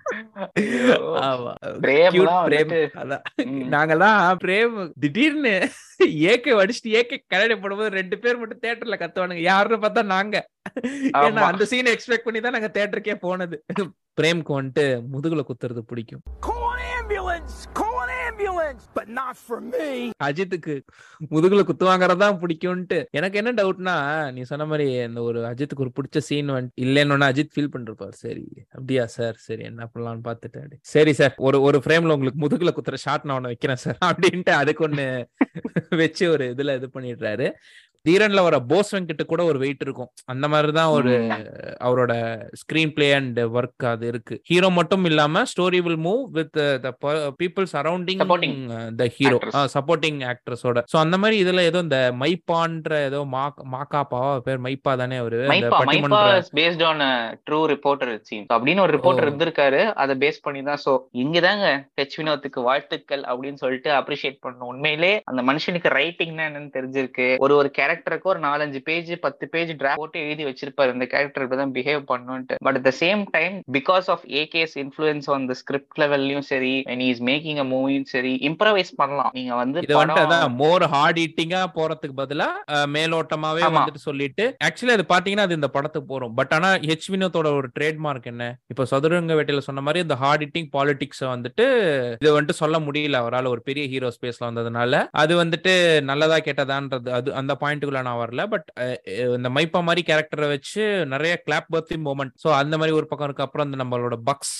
ஐயோ. ஆமா பிரேம்லாம் Cute பிரேம் வந்துட்டு- அதான் ம். நாங்கெல்லாம் பிரேம் திடீர்னு ஏகே அடிச்சுட்டு ஏகே கரடி போடும்போது ரெண்டு பேர் மட்டும் தேட்டர்ல கத்துவானுங்க யாருன்னு பார்த்தா நாங்க ஏன்னா ஆமா. அந்த சீனை எக்ஸ்பெக்ட் பண்ணி தான் நாங்க தேட்டருக்கே போனது பிரேம்க்கு வந்துட்டு முதுகுல குத்துறது பிடிக்கும் Call an ambulance! Call an ambulance! But not for me! அஜித்துக்கு முதுகுல குத்து வாங்குறதா பிடிக்கும்ட்டு எனக்கு என்ன டவுட்னா நீ சொன்ன மாதிரி இந்த ஒரு அஜித்துக்கு ஒரு பிடிச்ச சீன் வந்து இல்லைன்னு அஜித் ஃபீல் பண்ணிருப்பாரு சரி அப்படியா சார் சரி என்ன பண்ணலாம்னு பார்த்துட்டு அப்படி, சரி சார் ஒரு ஒரு ஃப்ரேம்ல உங்களுக்கு முதுகுல குத்துற ஷாட் நான் ஒண்ணு வைக்கிறேன் சார் அப்படின்ட்டு அதுக்கு ஒண்ணு வச்சு ஒரு இதுல இது பண்ணிடுறாரு தீரன்ல வர போஸ் வெங்கிட்ட கூட ஒரு வெயிட் இருக்கும் அந்த மாதிரிதான் ஒரு அவரோட ஸ்கிரீன் பிளே அண்ட் ஒர்க் அது இருக்கு ஹீரோ மட்டும் இல்லாம story will move with the people surrounding Supporting the hero actors. Supporting ஆக்ட்ரஸோட சோ அந்த மாதிரி இதுல ஏதோ இந்த மைப்பான்ற ஏதோ மாக் மாக்காப்பாவா பேர் மைப்பா தானே அவரு அந்த மைப்பா மைப்பா பட்டிமன்ற based on true reporter scene அப்படின்னு ஒரு ரிப்போர்ட்டர் ஓ. இருந்திருக்காரு அதை பேஸ் பண்ணி தான் சோ இங்கதாங்க ஹெச் வினோத்துக்கு வாழ்த்துக்கள் அப்படின்னு சொல்லிட்டு அப்ரிஷியேட் பண்ணணும் உண்மையிலே அந்த மனுஷனுக்கு ரைட்டிங்னா என்னன்னு தெரிஞ்சிருக்கு ஒரு ஒரு கேரக்டருக்கு ஒரு நாலஞ்சு பேஜ் பத்து பேஜ் டிராஃப்ட் போட்டு எழுதி வச்சிருப்பாரு இந்த கேரக்டர் இப்படிதான் பிஹேவ் பண்ணுன்ட்டு but at the same time because of AK's influence on the script லெவல்லையும் சரி when he is making a மூவியும் சரி இம்ப்ரவைஸ் பண்ணலாம் நீங்க வந்து இது வந்துட்டு படம் அதான் மோர் ஹார்ட் ஈட்டிங்கா போறதுக்கு பதிலா அஹ், மேலோட்டமாவே ஆமா. வந்துட்டு சொல்லிட்டு ஆக்சுவலி அது பாத்தீங்கன்னா அது இந்த படத்துக்கு போறோம் பட் ஆனா ஹெச் வினோத்தோட ஒரு ட்ரேட்மார்க் என்ன இப்ப சதுரங்க வேட்டையில சொன்ன மாதிரி இந்த ஹார்ட் ஈட்டிங் பாலிடிக்ஸ் வந்துட்டு இது வந்துட்டு சொல்ல முடியல அவரால் ஒரு பெரிய ஹீரோ ஸ்பேஸ்ல வந்ததுனால அது வந்துட்டு நல்லதா கெட்டதான்றது அது அந்த பாயிண்ட்டுக்குள்ள நான் வரல பட் இந்த மைப்பா மாதிரி கேரக்டரை வச்சு நிறைய கிளாப் பர்த்தி மூமெண்ட் ஸோ அந்த மாதிரி ஒரு பக்கம் இருக்கு அப்புறம் இந்த நம்மளோட பக்ஸ்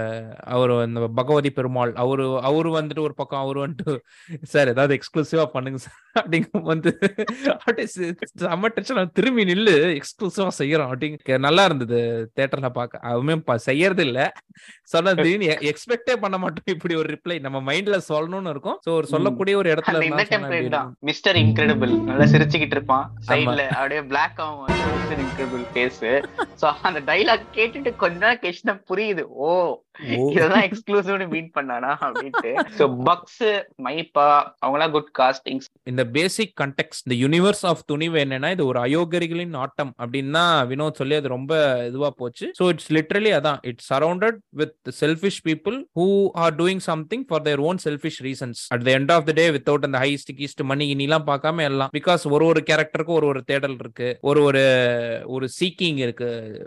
அவர் இந்த பகவதி பெருமாள் அவரு அவரு வந்துட்டு ஒரு பக்கம் அவரு வந்துட்டு சார் ஏதாவது எக்ஸ்க்ளூசிவா பண்ணுங்க சார் அப்படிங்கும் வந்து அப்படியே சி- செம்ம டென்ஷன் திரும்பி நில்லு எக்ஸ்க்ளூசிவா செய்யறோம் அப்படிங்க நல்லா இருந்தது தேட்டர்ல பார்க்க அதுவுமே ப- செய்யறது இல்ல சொன்னது எக்ஸ்பெக்டே பண்ண மாட்டோம் இப்படி ஒரு ரிப்ளை நம்ம மைண்ட்ல சொல்லணும்னு இருக்கும் சோ ஒரு சொல்லக்கூடிய ஒரு இடத்துல அந்த இந்த இருந்தா சொன்னா டெம்ப்ளேட் எப்படி தான் இருக்கும்? மிஸ்டர் இன்கிரெடிபிள் நல்லா சிரிச்சுக்கிட்டு இருப்பான் சைடுல அப்படியே பிளாக் ஆகும் மிஸ்டர் இன்கிரெடிபிள் பேஸ் சோ அந்த டைலாக் கேட்டுட்டு கொஞ்ச நேரம் கழிச்சு தான் புரியுது ஓ ஓ இதெல்லாம் எக்ஸ்க்ளூசிவ்னு மீன் பண்ணானா அப்படின்ட்டு சோ பக்ஸ் மைப்பா அவங்களாம் குட் காஸ்டிங்ஸ் இந்த பேசிக் கண்டெக்ட் இந்த யூனிவர்ஸ் ஆஃப் துணிவு என்னன்னா இது ஒரு அயோகரிகளின் ஆட்டம் அப்படின்னா வினோத் சொல்லி அது ரொம்ப இதுவா போச்சு ஸோ இட்ஸ் லிட்ரலி அதான் it's surrounded with selfish people who are doing something for their own selfish reasons at the end of the day without அந்த ஹைஸ்ட் கீஸ்ட் மணி இனிலாம் பார்க்காம எல்லாம் பிகாஸ் ஒரு ஒரு கேரக்டருக்கும் ஒரு ஒரு தேடல் இருக்கு ஒரு ஒரு ஒரு சீக்கிங் இருக்கு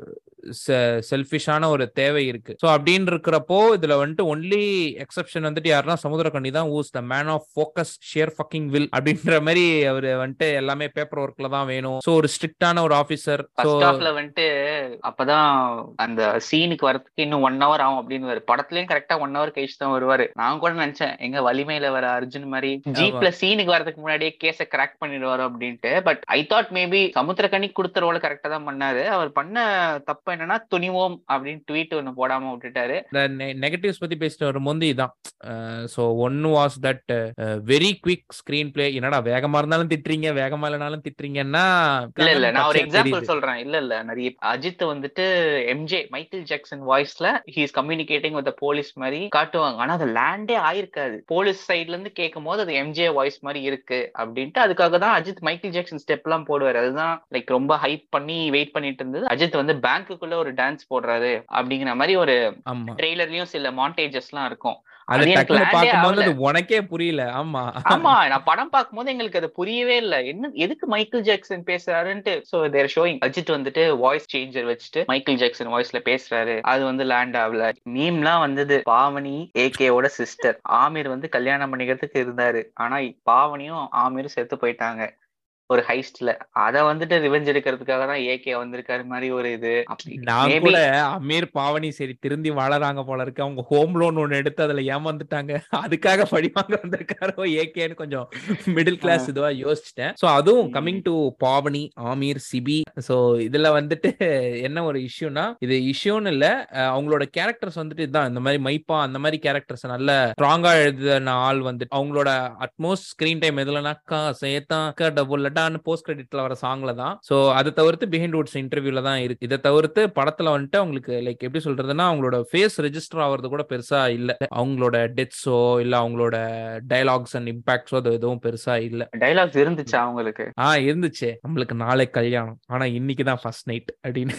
செல்ஃபிஷான ஒரு தேவை இருக்கு ஸோ அப்படின்னு இருக்கிறப்போ இதுல வந்துட்டு ஒன்லி எக்ஸப்ஷன் வந்துட்டு யாருன்னா சமுத்திரக்கண்ணி தான் who's the man of focus share fucking will அப்படின்ற மாதிரி அவர் வந்துட்டு எல்லாமே பேப்பர் ஒர்க்ல தான் வேணும் ஸோ ஒரு ஸ்ட்ரிக்டான ஒரு ஆஃபீஸர் ஸோ ஃபர்ஸ்ட் ஹாஃப்ல வந்துட்டு அப்பதான் அந்த சீனுக்கு வரதுக்கு இன்னும் ஒன் ஹவர் ஆகும் அப்படின்னு வரு படத்துலயும் கரெக்டா ஒன் ஹவர் கழிச்சு தான் வருவாரு நான் கூட நினைச்சேன் எங்க வலிமையில வர அர்ஜுன் மாதிரி ஜீப்ல சீனுக்கு வரதுக்கு முன்னாடியே கேஸ கிராக் பண்ணிடுவாரு அப்படின்ட்டு but I thought maybe Samuthirakani கொடுத்த ரோல கரெக்டா தான் பண்ணாரு அவர் பண்ண தப்பு என்னன்னா துணிவோம் அப்படின்னு ட்வீட் ஒன்னு போடாம விட்டுட்டாரு நெகட்டிவ்ஸ் பத்தி பேசிட்டு வரும்போது இதான் ஸோ ஒன்னு was that very quick screenplay என்னடா வேகமா இருந்தாலும் திட்டுறீங்க வேகமா இல்லைனாலும் திட்டுறீங்கன்னா இல்ல இல்ல நான் ஒரு பச்சையா எக்ஸாம்பிள் தெரியுது. சொல்றேன் இல்ல இல்ல நிறைய அஜித் வந்துட்டு எம்ஜே மைக்கேல் ஜாக்சன் வாய்ஸ்ல he is communicating with police மாதிரி காட்டுவாங்க ஆனா அது லேண்டே ஆயிருக்காது போலீஸ் சைட்ல இருந்து கேட்கும் போது அது எம்ஜே வாய்ஸ் மாதிரி இருக்கு அப்படின்ட்டு அதுக்காக தான் அஜித் மைக்கேல் ஜாக்சன் ஸ்டெப் எல்லாம் போடுவாரு அதுதான் லைக் ரொம்ப ஹைப் பண்ணி வெயிட் பண்ணிட்டு இருந்தது அஜித் வந்து பேங்க்குள்ள ஒரு டான்ஸ் போடுறாரு அப்படிங்கிற மாதிரி ஒரு ஆமா ட்ரெய்லர்லயும் சில மாண்டேஜஸ் எல்லாம் இருக்கும் அது அது எனக்கு டக்குனு landே பார்க்கும்போது ஆகல. அது உனக்கே புரியல ஆமா ஆமா நான் படம் பார்க்கும்போது எங்களுக்கு அது புரியவே இல்ல என்ன எதுக்கு மைக்கேல் ஜாக்சன் பேசுறாருன்ட்டு சோ தேர் ஷோயிங் அஜித் வந்துட்டு வாய்ஸ் சேஞ்சர் வச்சுட்டு மைக்கேல் ஜாக்சன் வாய்ஸ்ல பேசுறாரு அது வந்து லேண்ட் ஆகல மீம்லாம் வந்தது பாவனி ஏகேவோட சிஸ்டர் ஆமீர் வந்து கல்யாணம் பண்ணிக்கிறதுக்கு இருந்தாரு ஆனா பாவனியும் ஆமீரும் செத்து போயிட்டாங்க ஒரு ஹைஸ்ட்ல அத வந்துட்டு ரிவெஞ்ச் எடுக்கிறதுக்காக தான் ஏகே வந்திருக்காரு மாதிரி ஒரு இது அப்படி நான் Maybe- கூட அமீர் பாவனி சரி திருந்தி வாழறாங்க போல இருக்கு அவங்க ஹோம் லோன் ஒண்ணு எடுத்து அதுல ஏமாந்துட்டாங்க அதுக்காக பழி வாங்க வந்திருக்காரோ ஏகேன்னு கொஞ்சம் மிடில் கிளாஸ் இதுவா யோசிச்சிட்டேன் சோ அதுவும் coming to Bhavani Amir Sibi so இதுல வந்துட்டு என்ன ஒரு இஷ்யூனா இது இஷ்யூன்னு இல்ல அஹ் அவங்களோட கேரக்டர்ஸ் வந்துட்டு இதுதான் இந்த மாதிரி மைப்பா அந்த மாதிரி கேரக்டர்ஸ் நல்ல ஸ்ட்ராங்கா எழுதின ஆள் வந்து அவங்களோட அட்மோஸ்ட் ஸ்கிரீன் டைம் எதுலனாக்கா சேத்தா டபுள் லட்டான்னு போஸ்ட் கிரெடிட்ல வர சாங்ல தான் சோ அதை தவிர்த்து பிஹைண்ட் வுட்ஸ் இன்டர்வியூல தான் இருக்கு இதை தவிர்த்து படத்துல வந்துட்டு அவங்களுக்கு லைக் எப்படி சொல்றதுன்னா அவங்களோட ஃபேஸ் ரெஜிஸ்டர் ஆகிறது கூட பெருசா இல்ல அவங்களோட டெத்ஸோ இல்ல அவங்களோட டயலாக்ஸ் அண்ட் இம்பாக்ட்ஸோ அது எதுவும் பெருசா இல்ல டைலாக்ஸ் இருந்துச்சா அவங்களுக்கு ஆ இருந்துச்சு நம்மளுக்கு நாளை கல்யாணம் ஆனா இன்னைக்கு தான் ஃபர்ஸ்ட் நைட் அப்படின்னு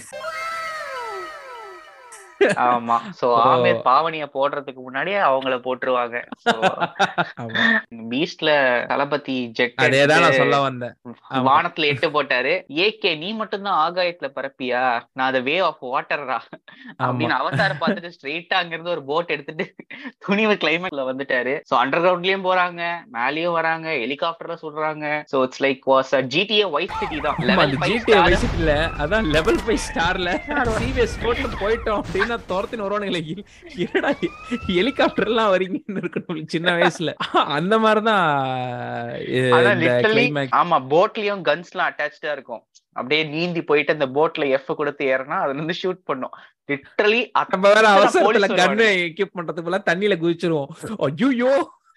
ஆமா சோ So- ஆமீர் பாவனிய போடுறதுக்கு முன்னாடியே அவங்கள போட்டுருவாங்க So, ஆமா. பீஸ்ட்ல தளபதி ஜெட் அதேதான் நான் சொல்ல வந்தேன் ஆமா. வானத்துல எட்டு போட்டாரு ஏகே நீ மட்டும்தான் ஆகாயத்துல பரப்பியா நான் அத வே ஆஃப் வாட்டர்ரா அப்படின்னு அவதாரம் பார்த்துட்டு ஸ்ட்ரெயிட்டா அங்க இருந்து ஒரு போட் எடுத்துட்டு துணிவு கிளைமேட்ல வந்துட்டாரு சோ அண்டர் கிரவுண்ட்லயும் போறாங்க மேலயும் வராங்க ஹெலிகாப்டர்ல சுடுறாங்க so it's like was GTA white city தான் ஆமா, Level அந்த five GTA star. Vice Cityல, அதான் level five starல CVS போட்டு போயிட்டோம் அப்படின்னா துரத்தின்னு வருவானுங்களே. இ- என்னடா ஹெலிகாப்டர் எல்லாம் வரீங்கன்னு இருக்கணும் சின்ன வயசுல அந்த மாதிரிதான் அஹ், ஆனா இந்த லிட்டரலி climax. ஆமா போட்லயும் கன்ஸ் எல்லாம் அட்டாச்சா இருக்கும் அப்படியே நீந்தி போயிட்டு அந்த போட்ல எஃப் கொடுத்து ஏறினா அதுல இருந்து ஷூட் பண்ணும் லிட்டரலி நம்ம வேற அவசரத்துல police கண்ணு எக்யூப் பண்றதுக்கு பதிலா தண்ணியில குதிச்சிருவோம் ஐயோ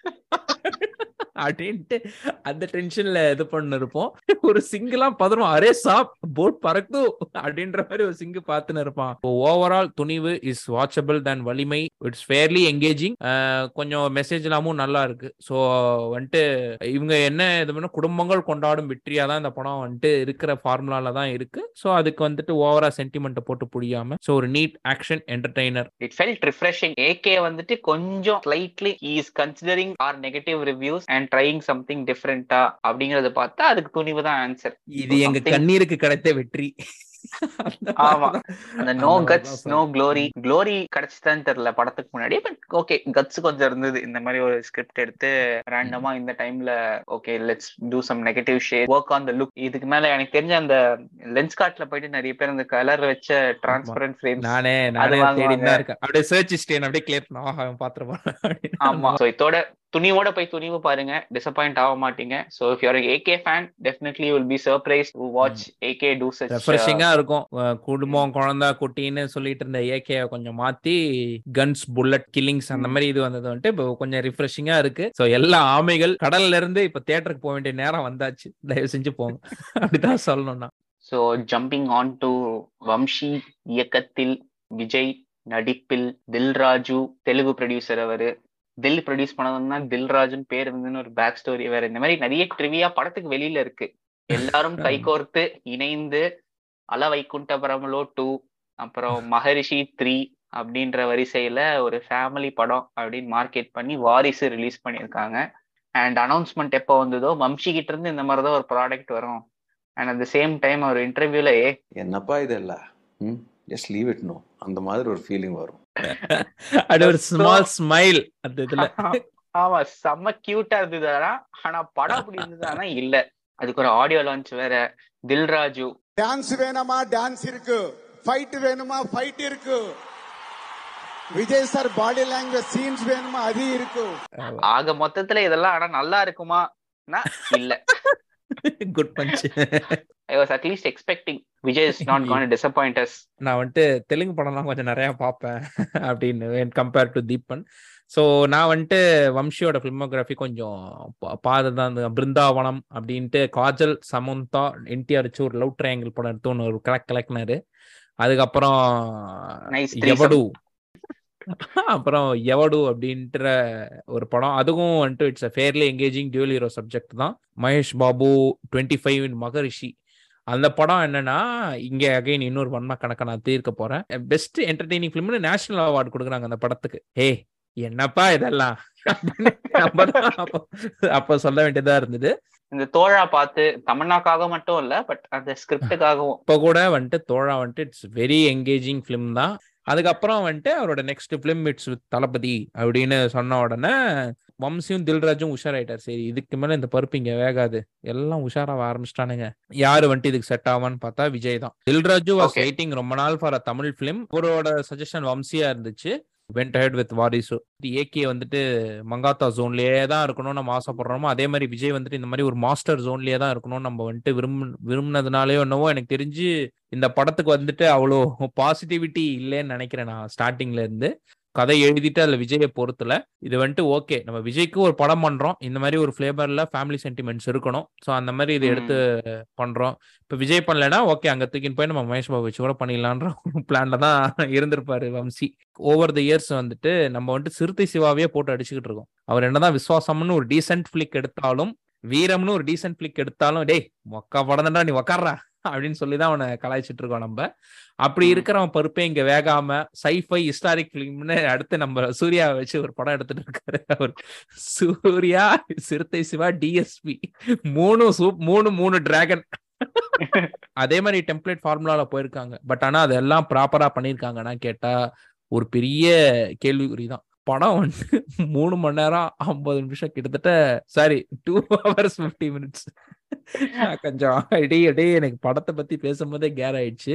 அப்படின்ட்டு அந்த டென்ஷன்ல இது பண்ண இருப்போம் ஒரு சிங்கெல்லாம் பதறும் அரே சாப் போட் பறக்குது அப்படின்ற மாதிரி ஒரு சிங்கு பார்த்துன்னு இருப்பான் overall Thunivu is watchable than Valimai it's fairly engaging கொஞ்சம் மெசேஜ் எல்லாமும் நல்லா இருக்கு ஸோ வந்துட்டு இவங்க என்ன இது பண்ண குடும்பங்கள் கொண்டாடும் வெற்றியா தான் இந்த படம் வந்துட்டு இருக்கிற ஃபார்முலால தான் இருக்கு ஸோ அதுக்கு வந்துட்டு ஓவரா சென்டிமெண்ட்டை போட்டு புரியாம ஸோ ஒரு neat action entertainer it felt refreshing AK வந்துட்டு கொஞ்சம் slightly is considering are negative reviews and trying something டிஃப்ரெண்டா அப்படிங்கறத பார்த்தா அதுக்கு துணிவு தான் ஆன்சர் இது எங்க Something- கண்ணீருக்கு கிடைத்த வெற்றி அந்த ஆமா. மாதிரிதான். அந்த நோ அந்த கட்ஸ் மாதிரிதான் நோ க்ளோரி க்ளோரி கிடைச்சுதான்னு தெரியல படத்துக்கு முன்னாடி பட் ஓகே கட்ஸ் கொஞ்சம் இருந்தது இந்த மாதிரி ஒரு ஸ்கிரிப்ட் எடுத்து ரேண்டமா இந்த டைம்ல okay let's do some negative shade work on the look இதுக்கு மேல எனக்கு தெரிஞ்ச அந்த லென்ஸ் கார்ட்ல போயிட்டு நிறைய பேர் அந்த கலர் வச்ச டிரான்ஸ்பரண்ட் ஃப்ரேம்ஸ் நானே அது நானே வாங்குவாங்க. தேடி தான் இருக்கேன் அப்படியே சர்ச் ஸ்டேன் அப்படியே கிளியர் பண்ண ஆஹா அவன் பாத்துருப்பான் ஆமா சோ இதோட துணிவோட போய் துணிவு பாருங்க டிசப்பாயிண்ட் ஆக மாட்டீங்க so if you're AK fan definitely will be surprise to watch AK do such ரெஃப்ரெஷிங்கா இருக்கும் அஹ் குடும்பம் குழந்தை குட்டின்னு சொல்லிட்டு இருந்த ஏகே கொஞ்சம் மாத்தி கன்ஸ் புல்லட் கில்லிங்ஸ் அந்த ம். மாதிரி இது வந்தது வந்துட்டு இப்போ கொஞ்சம் ரிஃப்ரெஷிங்கா இருக்கு சோ எல்லா ஆமைகள் கடல்ல இருந்து இப்ப தியேட்டருக்கு போக வேண்டிய நேரம் வந்தாச்சு தயவு செஞ்சு போங்க அப்படிதான் சொல்லணும்னா so jumping on to Vamshi இயக்கத்தில் விஜய் நடிப்பில் தில்ராஜு தெலுங்கு ப்ரொடியூசர் அவரு தில் ப்ரொடியூஸ் பண்ணதுன்னா தில்ராஜுன்னு பேர் இருந்துன்னு ஒரு பேக் ஸ்டோரி வேற இந்த மாதிரி நிறைய ட்ரிவியா படத்துக்கு வெளியில இருக்கு எல்லாரும் கைகோர்த்து இணைந்து அல வைகுண்டபுரமலோ டூ அப்புறம் மகரிஷி த்ரீ அப்படின்ற வரிசையில ஒரு ஃபேமிலி படம் அப்படின்னு மார்க்கெட் பண்ணி வாரிசு ரிலீஸ் பண்ணியிருக்காங்க அண்ட் அனௌன்ஸ்மெண்ட் எப்போ வந்ததோ வம்சி கிட்ட இருந்து இந்த மாதிரி தான் ஒரு ப்ராடக்ட் வரும் and at the same time ஒரு இன்டர்வியூல என்னப்பா இதெல்ல ம் ஜஸ்ட் லீவ் இட் நோ அந்த மாதிரி ஒரு ஃபீலிங் வரும் அது ஒரு ஸ்மால் ஸ்மைல் அந்த இதுல ஆமா செம்ம கியூட்டா இருந்ததுனா ஆனா படம் அப்படி இருந்ததுனா இல்ல அதுக்கு ஒரு ஆடியோ லான்ச் வேற தில்ராஜு டான்ஸ் வேணுமா டான்ஸ் இருக்கு ஃபைட் வேணுமா ஃபைட் இருக்கு Vijay sir body language scenes வேணுமா அது இருக்கு ஆக மொத்தத்துல இதெல்லாம் ஆனா நல்லா இருக்குமா இல்ல good punch I was at least expecting Vijay is not gonna disappoint as நான் வந்துட்டு தெலுங்கு படம்லாம் கொஞ்சம் நிறைய பார்ப்பேன் அப்படின்னு கம்பேர் டு தீபன் ஸோ நான் வந்துட்டு வம்சியோட ஃபிலிமோகிராஃபி கொஞ்சம் பாதை தான் இந்த பிருந்தாவனம் அப்படின்ட்டு காஜல் சமந்தா என்டிஆர் வச்சு ஒரு லவ் ட்ரையாங்கிள் படம் எடுத்து ஒன்று ஒரு கலெக்ட் கலெக்ட்னாரு அதுக்கப்புறம் Nice threesome. எவடு அப்புறம் எவடு அப்படின்ற ஒரு படம் அதுவும் வந்துட்டு it's a fairly engaging dual hero subject தான் மகேஷ் பாபு டுவெண்ட்டி ஃபைவ் மகரிஷி அந்த படம் என்னன்னா இங்க அகைன் இன்னொரு வன்ம கணக்கை நான் தீர்க்க போறேன் பெஸ்ட் என்டர்டெய்னிங் ஃபிலிம்னு நேஷனல் அவார்டு கொடுக்குறாங்க அந்த படத்துக்கு ஹே என்னப்பா இதெல்லாம் அப்படின்னு நம்ம தான் அப்போ- அப்போ சொல்ல வேண்டியதா இருந்தது இந்த தோழா பார்த்து தமன்னாக்காக மட்டும் இல்ல பட் அந்த ஸ்கிரிப்டுக்காகவும் இப்போ கூட வந்துட்டு தோழா வந்துட்டு இட்ஸ் வெரி என்கேஜிங் ஃபிலிம் தான் அதுக்கப்புறம் வந்துட்டு அவரோட next film it's with Thalapathy அப்படின்னு சொன்ன உடனே வம்சியும் தில்ராஜும் உஷாராயிட்டார் சரி இதுக்கு மேல இந்த பருப்பு இங்க வேகாது எல்லாம் உஷாராக ஆரம்பிச்சிட்டானுங்க யாரு வந்துட்டு இதுக்கு செட் ஆவான்னு பார்த்தா விஜய் தான் தில்ராஜு வாஸ் Okay. வெயிட்டிங் ரொம்ப நாள் ஃபார் அ தமிழ் ஃபிலிம் அவரோட சஜஷன் வம்சியா இருந்துச்சு went ahead with Varisu AK வந்துட்டு மங்காத்தா ஜோன்லயே தான் இருக்கணும்னு நம்ம ஆசைப்படுறோமோ அதே மாதிரி விஜய் வந்துட்டு இந்த மாதிரி ஒரு மாஸ்டர் ஜோன்லயே தான் இருக்கணும்னு நம்ம வந்துட்டு விரும்பு விரும்பினதுனாலயோ என்னவோ எனக்கு தெரிஞ்சு இந்த படத்துக்கு வந்துட்டு அவ்வளோ பாசிட்டிவிட்டி இல்லைன்னு நினைக்கிறேன் நான் ஸ்டார்டிங்ல இருந்து கதை எழுதிட்டு அதுல விஜயை பொறுத்துல இது வந்துட்டு ஓகே நம்ம விஜய்க்கு ஒரு படம் பண்றோம் இந்த மாதிரி ஒரு ஃபிளேவர்ல ஃபேமிலி சென்டிமெண்ட்ஸ் இருக்கணும் ஸோ அந்த மாதிரி இதை எடுத்து பண்றோம் இப்ப விஜய் பண்ணலைன்னா ஓகே அங்க தூக்கின்னு போய் நம்ம மகேஷ் பாபு வச்சு கூட பண்ணிடலான்ற பிளான்ல தான் இருந்திருப்பாரு வம்சி ஓவர் த இயர்ஸ் வந்துட்டு நம்ம வந்துட்டு சிறுத்தை சிவாவே போட்டு அடிச்சுக்கிட்டு இருக்கோம் அவர் என்னதான் விசுவாசம்னு ஒரு டீசென்ட் ஃபிளிக் எடுத்தாலும் வீரம்னு ஒரு டீசென்ட் ஃபிளிக் எடுத்தாலும் டேய் மொக்கா படம் நீ உக்காடுறா அப்படின்னு சொல்லி தான் அவனை கலாய்ச்சிட்டு இருக்கோம் நம்ம அப்படி ம். இருக்கிறவன் பருப்பே இங்க வேகாம சைஃபை ஹிஸ்டாரிக் ஃபிலிம்னு அடுத்து நம்ம சூர்யா வச்சு ஒரு படம் எடுத்துட்டு இருக்காரு அவர் சூர்யா சிறுத்தை சிவா டிஎஸ்பி மூணு சூப் மூணு மூணு டிராகன் அதே மாதிரி டெம்ப்ளேட் ஃபார்முலால போயிருக்காங்க பட் ஆனா அதெல்லாம் ப்ராப்பரா பண்ணிருக்காங்கன்னா கேட்டா ஒரு பெரிய கேள்விக்குறி தான் படம் வந்து மூணு மணி நேரம் ஐம்பது நிமிஷம் கிட்டத்தட்ட sorry two hours fifty minutes கொஞ்சம் அடி அடி எனக்கு படத்தை பத்தி பேசும்போதே கேர் ஆயிடுச்சு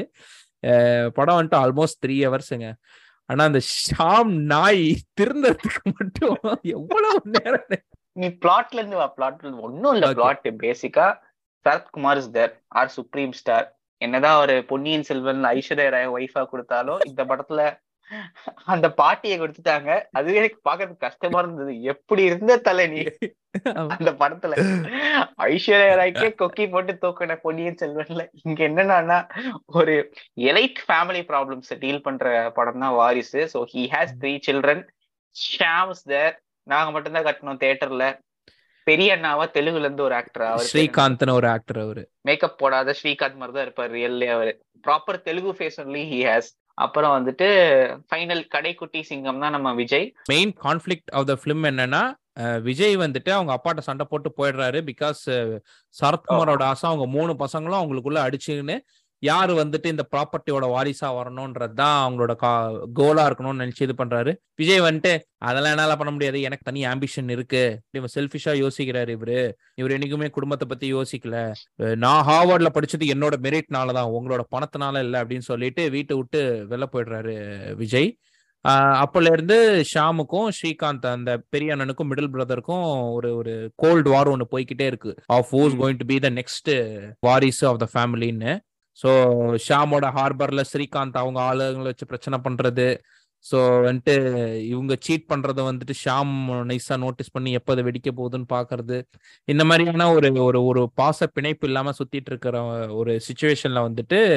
அஹ் படம் வந்துட்டு ஆல்மோஸ்ட் த்ரீ ஹவர்ஸுங்க ஆனா அந்த ஷாம் நாய் திருந்தறதுக்கு மட்டும் எவ்வளவு நேரம் நீ பிளாட்ல இருந்து வா பிளாட்ல இருந்து ஒன்னும் இல்ல Okay. பிளாட் பேசிக்கா Sarathkumar is there our supreme star என்னதான் ஒரு பொன்னியின் செல்வன் ஐஸ்வர்யா ராய் ஒய்ஃபா கொடுத்தாலும் இந்த படத்துல அந்த பாட்டியை கொடுத்துட்டாங்க அதுவே எனக்கு பாக்குறதுக்கு கஷ்டமா இருந்தது எப்படி இருந்த தலை நீ அந்த படத்துல ஐஸ்வர்யா ராய்க்கே கொக்கி போட்டு தூக்கின பொன்னியின் செல்வன்ல இங்க என்னன்னா ஒரு எலைட் ஃபேமிலி ப்ராப்ளம்ஸ் டீல் பண்ற படம் தான் Varisu so he has three children Shaam's there நாங்க மட்டும்தான் கட்டணும் தியேட்டர்ல பெரிய அண்ணாவா தெலுங்குல இருந்து ஒரு ஆக்டர் அவர் ஸ்ரீகாந்த்னு ஒரு ஆக்டர் அவரு மேக்கப் போடாத ஸ்ரீகாந்த் மாதிரி தான் இருப்பார் ரியல்லே அவரு proper Telugu face only he has அப்புறம் வந்துட்டு ஃபைனல் கடைக்குட்டி சிங்கம் தான் நம்ம Vijay main conflict of the film என்னன்னா அஹ், விஜய் வந்துட்டு அவங்க அப்பாட்ட சண்டை போட்டு போயிடுறாரு பிகாஸ் சரத்குமாரோட ஆசை அவங்க மூணு பசங்களும் அவங்களுக்குள்ள அடிச்சுன்னு யாரு வந்துட்டு இந்த ப்ராப்பர்ட்டியோட வாரிசா வரணும்ன்றது தான் அவங்களோட கோலா இருக்கணும்னு நினைச்சு இது பண்றாரு விஜய் வந்துட்டு அதெல்லாம் என்னால பண்ண முடியாது எனக்கு தனி ஆம்பிஷன் இருக்கு இவன் செல்ஃபிஷா யோசிக்கிறாரு இவரு இவர் என்னைக்குமே குடும்பத்தை பத்தி யோசிக்கல அஹ் நான் ஹார்வர்ட்ல படிச்சது என்னோட மெரிட்னால தான் உங்களோட பணத்தினால இல்லை அப்படின்னு சொல்லிட்டு வீட்டை விட்டு வெளில போயிடுறாரு விஜய் ஆஹ் அப்போல இருந்து ஷாமுக்கும் ஸ்ரீகாந்த் அந்த பெரிய அண்ணனுக்கும் மிடில் பிரதருக்கும் ஒரு ஒரு கோல்டு வார் ஒன்று போய்க்கிட்டே இருக்கு of whose hmm. Going to be the next வாரிஸ் ஆஃப் த ஃபேமிலின்னு ஸோ ஷாமோட ஹார்பர்ல ஸ்ரீகாந்த் அவங்க ஆளுங்களை வச்சு பிரச்சனை பண்றது ஸோ வந்துட்டு இவங்க சீட் பண்றத வந்துட்டு ஷாம் நைஸா நோட்டீஸ் பண்ணி எப்போ அதை வெடிக்க போகுதுன்னு பாக்குறது இந்த மாதிரியான ஒரு ஒரு ஒரு பாச பிணைப்பு இல்லாம சுத்திட்டு இருக்கிற ஒரு சுச்சுவேஷன்ல வந்துட்டு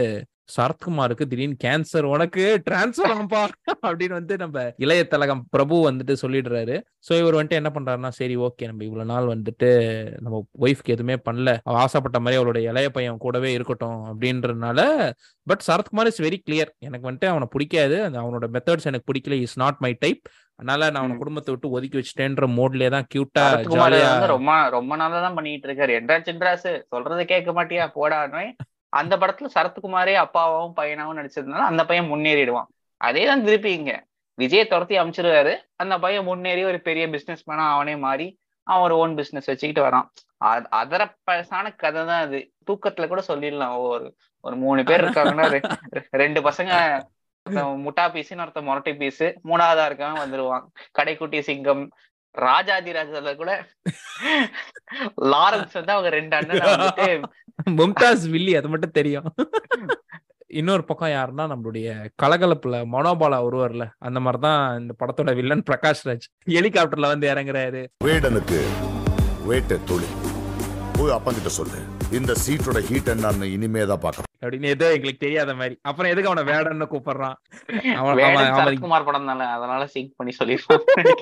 சரத்குமாருக்கு திடீர்னு கேன்சர் உனக்கு டிரான்ஸ்ஃபர் ஆகும்பா அப்படின்னு வந்து நம்ம இளைய தலகம் பிரபு வந்துட்டு சொல்லிடுறாரு ஸோ இவர் வந்துட்டு என்ன பண்றாருன்னா சரி ஓகே நம்ம இவ்வளவு நாள் வந்துட்டு நம்ம ஒய்ஃப்க்கு எதுவுமே பண்ணல அவ ஆசைப்பட்ட மாதிரி அவளுடைய இளைய பையன் கூடவே இருக்கட்டும் அப்படின்றதுனால but Sarathkumar is very clear எனக்கு வந்துட்டு அவனை பிடிக்காது அந்த அவனோட மெத்தட்ஸ் எனக்கு பிடிக்கல இஸ் நாட் மை டைப் அதனால நான் அவனை ம். குடும்பத்தை விட்டு ஒதுக்கி வச்சுட்டேன்ற மோட்லயே தான் கியூட்டா சரத்குமார் ஜாலியா வந்து ரொம்ப ரொம்ப நாளா தான் பண்ணிட்டு இருக்காரு என்றா சின்ராசு சொல்றதை கேட்க மாட்டியா போடான்னு அந்த படத்துல சரத்குமாரே அப்பாவும் பையனாவும் நடிச்சதுனால அந்த பையன் முன்னேறிடுவான் அதே தான் திருப்பி இங்க விஜய் துரத்தி அமைச்சிருவாரு அந்த பையன் முன்னேறி ஒரு பெரிய பிசினஸ் மேனா அவனே மாறி அவன் ஒரு ஓன் பிசினஸ் வச்சுக்கிட்டு வரான் அ- அதர பழசான கதை தான் அது தூக்கத்துல கூட சொல்லிடலாம் ஒரு ஒரு மூணு பேர் இருக்காங்கன்னா ரெ- ரெண்டு பசங்க ஒருத்தன் முட்டா பீஸ் ஒருத்தன் மொரட்டை பீஸ் மூணாவதா இருக்கவன் வந்துருவான் கடைக்குட்டி சிங்கம் ராஜாதி ராஜால கூட லாரன்ஸ் வந்து அவங்க ரெண்டு அண்ணன் வந்துட்டு மும்தாஸ் வில்லி அது மட்டும் தெரியும் இன்னொரு பக்கம் யாருன்னா நம்மளுடைய கலகலப்புல மனோபாலா ஒருவர்ல அந்த மாதிரிதான் இந்த படத்தோட வில்லன் பிரகாஷ் ராஜ் ஹெலிகாப்டர்ல வந்து இறங்குறாரு வேடனுக்கு வேட்டை தொழில் போய் அப்பங்கிட்ட சொல்லு இந்த சீட்டோட ஹீட் என்னன்னு இனிமே தான் பார்க்க அப்படின்னு ஏதோ எங்களுக்கு தெரியாத மாதிரி அப்புறம் எதுக்கு அவனை வேடன்னு கூப்பிடுறான் அவன் வேடன் அவன் அவன் சரத்குமார் படம் தானே அதனால சிங்க் பண்ணி சொல்லிருப்பான்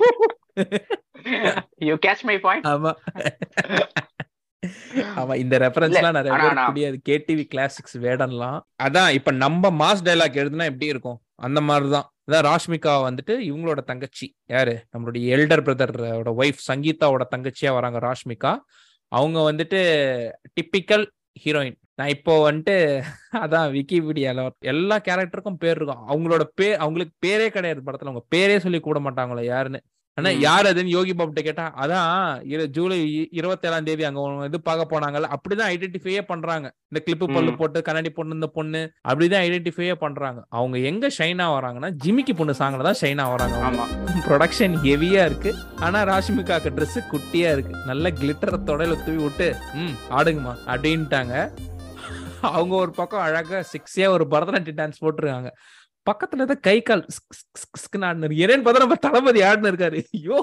யூ கேட்ச் மை பாயிண்ட் ஆமா ஆமா இந்த ரெஃபரன்ஸ் எல்லாம் நிறைய ஆனா பேர் நான் புரியாது கேடிவி கிளாசிக்ஸ் வேடன்லாம் அதான் இப்ப நம்ம மாஸ் டைலாக் எழுதுனா எப்படி இருக்கும் அந்த மாதிரிதான் அதான் ராஷ்மிகா வந்துட்டு இவங்களோட தங்கச்சி யாரு நம்மளுடைய எல்டர் பிரதரோட ஒய்ஃப் சங்கீதாவோட தங்கச்சியா வராங்க ராஷ்மிகா அவங்க வந்துட்டு டிப்பிக்கல் ஹீரோயின் நான் இப்போ வந்துட்டு அதான் விக்கிபீடியால எல்லா கேரக்டருக்கும் பேர் இருக்கும் அவங்களோட பேர் அவங்களுக்கு பேரே கிடையாது படத்துல அவங்க பேரே சொல்லி கூட மாட்டாங்களே யாருன்னு ஆனா ம். யார் அதுன்னு யோகி பாபுட்ட கேட்டா அதான் இரு- ஜூலை இருபத்தேழாம் தேதி அங்க ஒரு இது பார்க்க போனாங்கல்ல அப்படிதான் ஐடென்டிஃபையே பண்றாங்க இந்த கிளிப்பு பல்லு ம். போட்டு கண்ணாடி பொண்ணு இந்த பொண்ணு அப்படிதான் ஐடென்டிஃபையே பண்றாங்க அவங்க எங்க ஷைனா வராங்கன்னா ஜிமிக்கி பொண்ணு சாங்ல தான் ஷைனா வராங்க ஆமா ப்ரொடக்ஷன் ஹெவியா இருக்கு ஆனா ராஷ்மிகாக்கு Dress குட்டியா இருக்கு நல்ல கிளிட்டர் தொடையில தூவி விட்டு ம் ஆடுங்கம்மா அப்படின்ட்டாங்க அவங்க ஒரு பக்கம் அழகா சிக்ஸியா ஒரு பரதநாட்டிய டான்ஸ் போட்டிருக்காங்க பக்கத்துல ஏதோ கை கால் ஆடினாரு என்னன்னு பார்த்தா நம்ம தளபதி ஆடினு இருக்காரு ஐயோ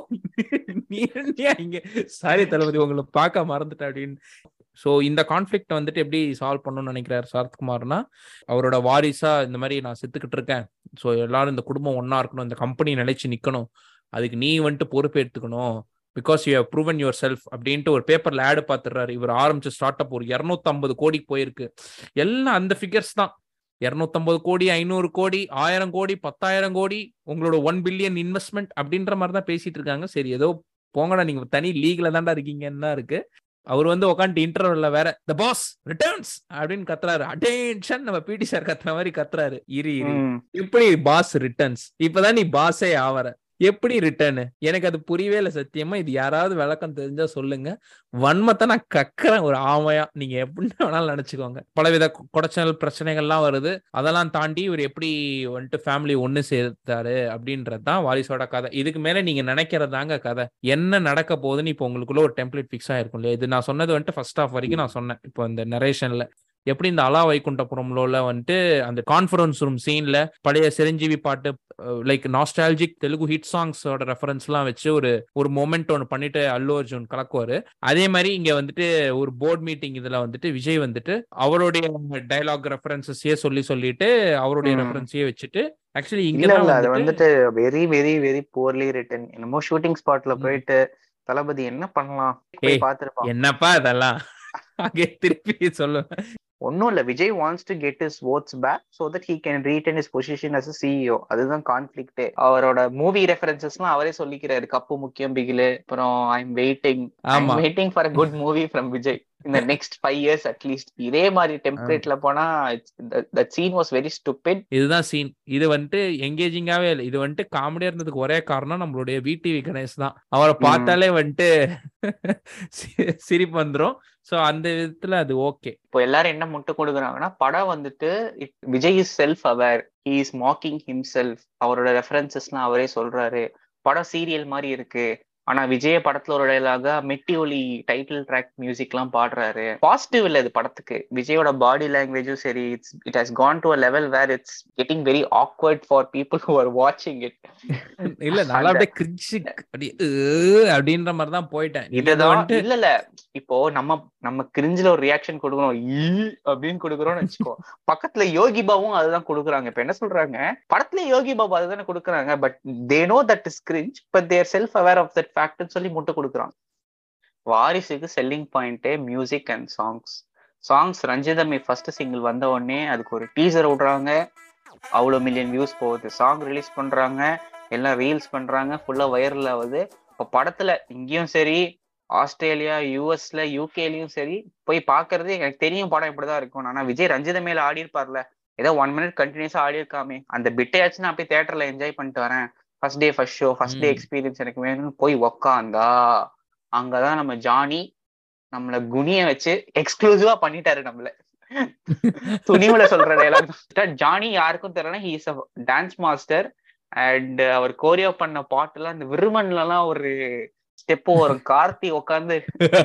நீ என்னையா இங்க சாரி தளபதி உங்களை பார்க்க மறந்துட்டேன் அப்படின்னு ஸோ இந்த கான்ஃபிளிக்ட் வந்துட்டு எப்படி சால்வ் பண்ணணும்னு நினைக்கிறாரு சரத்குமார்னா அவரோட வாரிசா இந்த மாதிரி நான் செத்துக்கிட்டு இருக்கேன் ஸோ எல்லாரும் இந்த குடும்பம் ஒண்ணா இருக்கணும் இந்த கம்பெனி நிலைச்சு நிக்கணும் அதுக்கு நீ வந்துட்டு பொறுப்பு எடுத்துக்கணும் because you have proven your self ஒரு பேப்பர்ல ஆடு பார்த்துடுறாரு இவர் ஆரம்பிச்ச ஸ்டார்ட் அப் ஒரு இரநூத்தம்பது கோடிக்கு போயிருக்கு எல்லாம் அந்த ஃபிகர்ஸ் தான் இரநூத்தம்பது கோடி ஐநூறு கோடி ஆயிரம் கோடி பத்தாயிரம் கோடி உங்களோட ஒன் பில்லியன் இன்வெஸ்ட்மெண்ட் அப்படின்ற மாதிரி தான் பேசிட்டு இருக்காங்க சரி ஏதோ போங்கடா நீங்க தனி லீக்ல தான்டா இருக்கீங்கன்னு தான் இருக்கு அவர் வந்து உட்காந்து இன்டர்வல்ல வேற த பாஸ் ரிட்டர்ன்ஸ் அப்படின்னு கத்துறாரு அட்டென்ஷன் நம்ம பிடி சார் கத்துற மாதிரி கத்துறாரு இரு இரு ம். எப்படி பாஸ் ரிட்டர்ன்ஸ் இப்பதான் நீ பாஸே ஆவற எப்படி ரிட்டர்ன் எனக்கு அது புரியவே இல்லை சத்தியமா இது யாராவது விளக்கம் தெரிஞ்சா சொல்லுங்க வன்மத்தை நான் கக்குறேன் ஒரு ஆமையா நீங்க எப்படி வேணாலும் நினைச்சுக்கோங்க பலவித கு- குடைச்சல் பிரச்சனைகள்லாம் வருது அதெல்லாம் தாண்டி இவர் எப்படி வந்துட்டு ஃபேமிலி ஒண்ணு சேர்த்தாரு அப்படின்றது தான் வாரிசோட கதை இதுக்கு மேல நீங்க நினைக்கிறதாங்க கதை என்ன நடக்க போகுதுன்னு இப்போ உங்களுக்குள்ள ஒரு டெம்ப்ளேட் ஃபிக்ஸ் ஆயிருக்கும் இல்லையா இது நான் சொன்னது வந்துட்டு ஃபர்ஸ்ட் ஆஃப் வரைக்கும் நான் சொன்னேன் இப்போ இந்த நரேஷன்ல எப்படி இந்த அலா வைகுண்டபுரம்ல வந்துட்டு அந்த கான்ஃபரன்ஸ் ரூம் சீன்ல பழைய சிரஞ்சீவி பாட்டு லைக் நாஸ்டாலஜிக் தெலுங்கு ஹிட் சாங்ஸோட ரெஃபரன்ஸ்லாம் வச்சு ஒரு ஒரு மொமெண்ட் ஒன்று பண்ணிட்டு அல்லு அர்ஜுன் கலக்குவாரு அதே மாதிரி இங்க வந்துட்டு ஒரு போர்ட் மீட்டிங் இதுல வந்துட்டு விஜய் வந்துட்டு அவருடைய டைலாக் ரெஃபரன்சஸையே சொல்லி சொல்லிட்டு அவருடைய ம். ரெஃபரன்ஸையே வச்சுட்டு ஆக்சுவலி இங்க இல்ல தான் இல்ல அது வந்துட்டு வந்துட்டு very very very poorly written என்னமோ ஷூட்டிங் ஸ்பாட்ல ம். போயிட்டு தளபதி என்ன பண்ணலாம் ஏய், போய் பாத்துருப்பான் என்னப்பா இதெல்லாம் அங்கே திருப்பி சொல்லுவேன் ஒன்னும் இல்ல Vijay wants to get his votes back so that he can retain his position as a CEO அதுதான் கான்ஃபிளிக்டே அவரோட மூவி ரெஃபரன்சஸ்லாம் அவரே சொல்லிக்கிறாரு கப்பு முக்கியம் பிகிலு அப்புறம் ஐ எம் வெயிட்டிங் ஐ ஆமா waiting for a good movie from Vijay இந்த நெக்ஸ்ட் ஃபைவ் இயர்ஸ் அட்லீஸ்ட் இதே மாதிரி டெம்ப்ளேட்ல போனா that scene was very stupid இதுதான் சீன் இது வந்துட்டு எங்கேஜிங்காவே இல்லை இது வந்துட்டு காமெடியா இருந்ததுக்கு ஒரே காரணம் நம்மளுடைய விடிவி கணேஷ் தான் அவரை பார்த்தாலே வந்துட்டு சி- சிரிப்பு வந்துரும் சோ அந்த விதத்துல அது ஓகே இப்போ எல்லாரும் என்ன முட்டு கொடுக்குறாங்கன்னா படம் வந்துட்டு it- Vijay is self aware he is mocking himself அவரோட ரெஃபரன்சஸ்லாம் அவரே சொல்றாரு படம் சீரியல் மாதிரி இருக்கு ஆனா விஜய படத்துல ஒரு டைலாக மெட்டி ஒலி டைட்டில் ட்ராக் மியூசிக் எல்லாம் பாடுறாரு பாசிட்டிவ் இல்ல இது படத்துக்கு விஜயோட பாடி லாங்குவேஜும் சரி it's it has gone to a level where it's getting very awkward for people who are வாட்சிங் இட் இல்ல நல்லா அப்படியே கிரிச்சு அப்படி "ஏ" அப்படின்ற மாதிரி தான் போயிட்டேன் நீங்க இதுதான் வந்துட்டு இல்ல இல்ல இப்போ நம்ம நம்ம கிரிஞ்சில ஒரு ரியாக்ஷன் கொடுக்குறோம் ஈ அப்படின்னு கொடுக்குறோம்னு வச்சுக்கோ பக்கத்துல யோகி பாபும் அதுதான் கொடுக்குறாங்க இப்ப என்ன சொல்றாங்க படத்துல யோகி பாபு அதுதானே கொடுக்குறாங்க but they know that is cringe but their self aware of that ஃபேக்ட்னு சொல்லி முட்டை கொடுக்குறாங்க வாரிசுக்கு செல்லிங் பாயிண்டே music and songs songs Ranjithame first single வந்த உடனே அதுக்கு ஒரு டீசர் விடுறாங்க அவ்வளோ மில்லியன் வியூஸ் போகுது சாங் ரிலீஸ் பண்றாங்க எல்லாம் ரீல்ஸ் பண்றாங்க ஃபுல்லா வைரல் ஆகுது இப்போ படத்துல இங்கேயும் சரி ஆஸ்திரேலியா யூஎஸ்ல யூகேலயும் சரி போய் பாக்குறது எனக்கு தெரியும் படம் இப்படிதான் இருக்கும் ஆனா விஜய் ரஞ்சித மேல ஆடி இருப்பார்ல ஏதோ ஒன் மினிட் கண்டினியூஸா ஆடி இருக்காமே அந்த பிட்டையாச்சும் நான் போய் தியேட்டர்ல என்ஜாய் பண்ணிட்டு வரேன் first day first show first day hmm. Experience எனக்கு வேணும்னு போய் உக்காந்தா அங்கதான் நம்ம ஜானி நம்மள குனிய வச்சு எக்ஸ்க்ளூசிவா பண்ணிட்டாரு நம்மள துணிவுல சொல்ற டைலாக் ஜானி யாருக்கும் தெரியல he is a dance master and அவர் கோரியோ பண்ண பாட்டுலாம் இந்த விருமன்ல எல்லாம் ஒரு ஸ்டெப் வரும் கார்த்தி உட்காந்து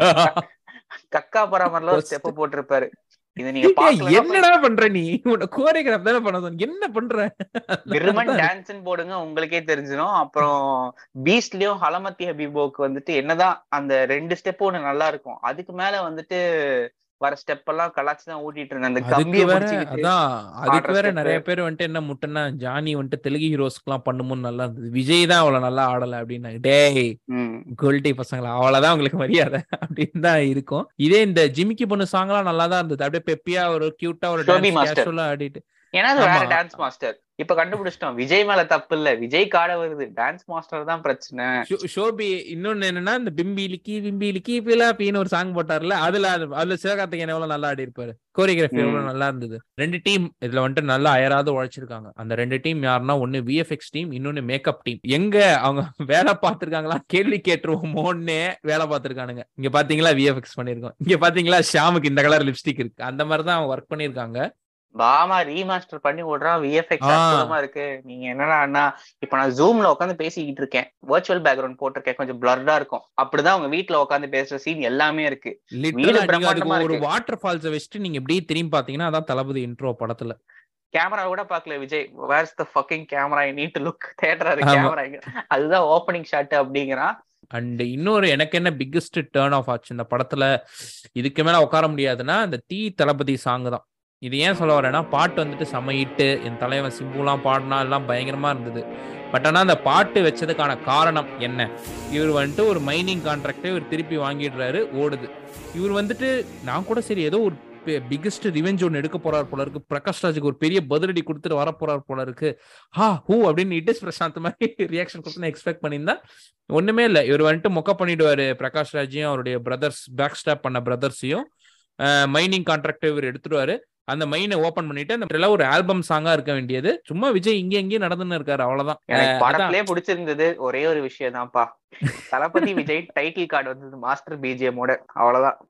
கக்கா பராமரில ஒரு ஸ்டெப் போட்டிருப்பாரு இது நீங்க ஏய், பாக்கலன்னா என்னடா பண்ற நீ உன்னை கோரியோகிராஃப் தானே பண்ண சொன்ன. என்ன பண்ற விருமன் டான்ஸ்னு போடுங்க உங்களுக்கே தெரிஞ்சிடும் அப்புறம் பீஸ்ட்லயும் ஹலமத்தி ஹபீபோக்கு வந்துட்டு என்னதான் அந்த ரெண்டு ஸ்டெப் ஒண்ணு நல்லா இருக்கும் அதுக்கு மேல வந்துட்டு வர ஸ்டெப் எல்லாம் கலாச்சி தான் ஊட்டிட்டு இருந்தேன் அந்த அதுக்கு கம்பியை வேற பிடிச்சிக்கிட்டு அதான் அதுக்கு ஆடுற வேற step. நிறைய பேர் வந்துட்டு என்ன முட்டைன்னா ஜானி வந்துட்டு தெலுங்கு ஹீரோஸ்க்கு எல்லாம் பண்ணும்போது நல்லா இருந்தது விஜய் தான் அவ்வளவு நல்லா ஆடல அப்படின்னாங்க டேய் ம். கோல்டி பசங்களா அவ்வளவுதான் உங்களுக்கு மரியாதை அப்படின்னு தான் இருக்கும் இதே இந்த ஜிமிக்கி பொண்ணு சாங் எல்லாம் நல்லா தான் இருந்தது அப்படியே பெப்பியா ஒரு கியூட்டா ஒரு Shobhi டான்ஸ் Master. கேஷுவலா ஆடிட்டு ஏன்னா அது வேற ஆமா. டான்ஸ் மாஸ்டர் இப்ப கண்டுபிடிச்சிட்டோம் விஜய் மேல தப்பு இல்ல விஜய் காட வருது டான்ஸ் மாஸ்டர் தான் பிரச்சனை ஷோ- ஷோபி இன்னொன்னு என்னன்னா இந்த பிம்பிலிக்கி பிம்பிலிக்கி பிலாப்பின்னு ஒரு சாங் போட்டார்ல அதுல அது- அதுல சிவகார்த்திகேயன் எவ்வளவு நல்லா ஆடி இருப்பாரு கோரியோகிராஃபி எவ்வளவு ம். நல்லா இருந்தது ரெண்டு டீம் இதுல வந்துட்டு நல்லா அயராது உழைச்சிருக்காங்க அந்த ரெண்டு டீம் யாருன்னா ஒன்னு விஎஃப்எக்ஸ் டீம் இன்னொன்னு மேக்கப் டீம் எங்க அவங்க வேலை பார்த்திருக்காங்களா கேள்வி கேட்டுருவோமோன்னே வேலை பார்த்திருக்கானுங்க இங்க பாத்தீங்களா விஎஃப்எக்ஸ் பண்ணிருக்கோம் இங்க பாத்தீங்களா ஷாமுக்கு இந்த கலர் லிப்ஸ்டிக் இருக்கு அந்த மாதிரி தான் ஒர்க் பண்ணிருக்காங்க பாமா ரீமாஸ்டர் பண்ணி விடுறான் விஎஃப்எக்ஸ் ஆ. அற்புதமா இருக்கு நீங்க என்னடா அண்ணா இப்ப நான் ஜூம்ல உட்காந்து பேசிக்கிட்டு இருக்கேன் வர்ச்சுவல் பேக்ரவுண்ட் போட்டிருக்கேன் கொஞ்சம் பிளர்டா இருக்கும் அப்படிதான் அவங்க வீட்ல உட்காந்து பேசுற சீன் எல்லாமே இருக்கு லிட்டரலா வீடு நீங்க அதுக்கு பிரம்மாண்டமா ஒரு இருக்கு வாட்டர் ஃபால்ஸை வச்சுட்டு நீங்க இப்படியே திரும்பி பாத்தீங்கன்னா அதான் தளபதி இன்ட்ரோ படத்துல கேமரா கூட பாக்கல Vijay where's the fucking camera I need to look தேட்டரா ஆமா. கேமரா அதுதான் ஓப்பனிங் ஷாட் அப்படிங்கிறான் அண்ட் இன்னொரு எனக்கு என்ன பிக்கெஸ்ட் டேர்ன் ஆஃப் ஆச்சு இந்த படத்துல இதுக்கு மேல உட்கார முடியாதுன்னா இந்த தீ தளபதி சாங் தான் இது ஏன் சொல்ல வரேன்னா பாட்டு வந்துட்டு செம ஹிட்டு என் தலைவன் சிம்புலாம் பாடினா எல்லாம் பயங்கரமா இருந்தது பட் ஆனா அந்த பாட்டு வச்சதுக்கான காரணம் என்ன இவர் வந்துட்டு ஒரு மைனிங் கான்ட்ராக்டை இவர் திருப்பி வாங்கிடுறாரு ஓடுது இவர் வந்துட்டு நான் கூட சரி ஏதோ ஒரு பிக்கெஸ்ட் ரிவெஞ்ச் ஒன்று எடுக்க போறார் போல இருக்கு பிரகாஷ் ராஜுக்கு ஒரு பெரிய பதிலடி கொடுத்துட்டு வர போறார் போல இருக்கு ஹா ஹூ அப்படின்னு இட்டிஸ் பிரசாந்த் மாதிரி ரியாக்ஷன் கொடுத்து எக்ஸ்பெக்ட் பண்ணியிருந்தா ஒண்ணுமே இல்ல இவர் வந்துட்டு மொக்க பண்ணிடுவாரு பிரகாஷ் ராஜையும் அவருடைய பிரதர்ஸ் பேக் ஸ்டாப் பண்ண பிரதர்ஸையும் மைனிங் கான்ட்ராக்ட் இவர் எடுத்துடுவாரு அந்த மைனை ஓபன் பண்ணிட்டு அந்த எல்லாம் ஒரு ஆல்பம் சாங்கா இருக்க வேண்டியது சும்மா விஜய் இங்க எங்கேயும் நடந்துன்னு இருக்காரு அவ்வளவுதான் எனக்கு அஹ் அதான். படத்திலே பிடிச்சிருந்தது ஒரே ஒரு விஷயம் தான்ப்பா தளபதி விஜய் டைட்டில் கார்டு வந்தது மாஸ்டர் பிஜிஎமோட அவ்வளவுதான்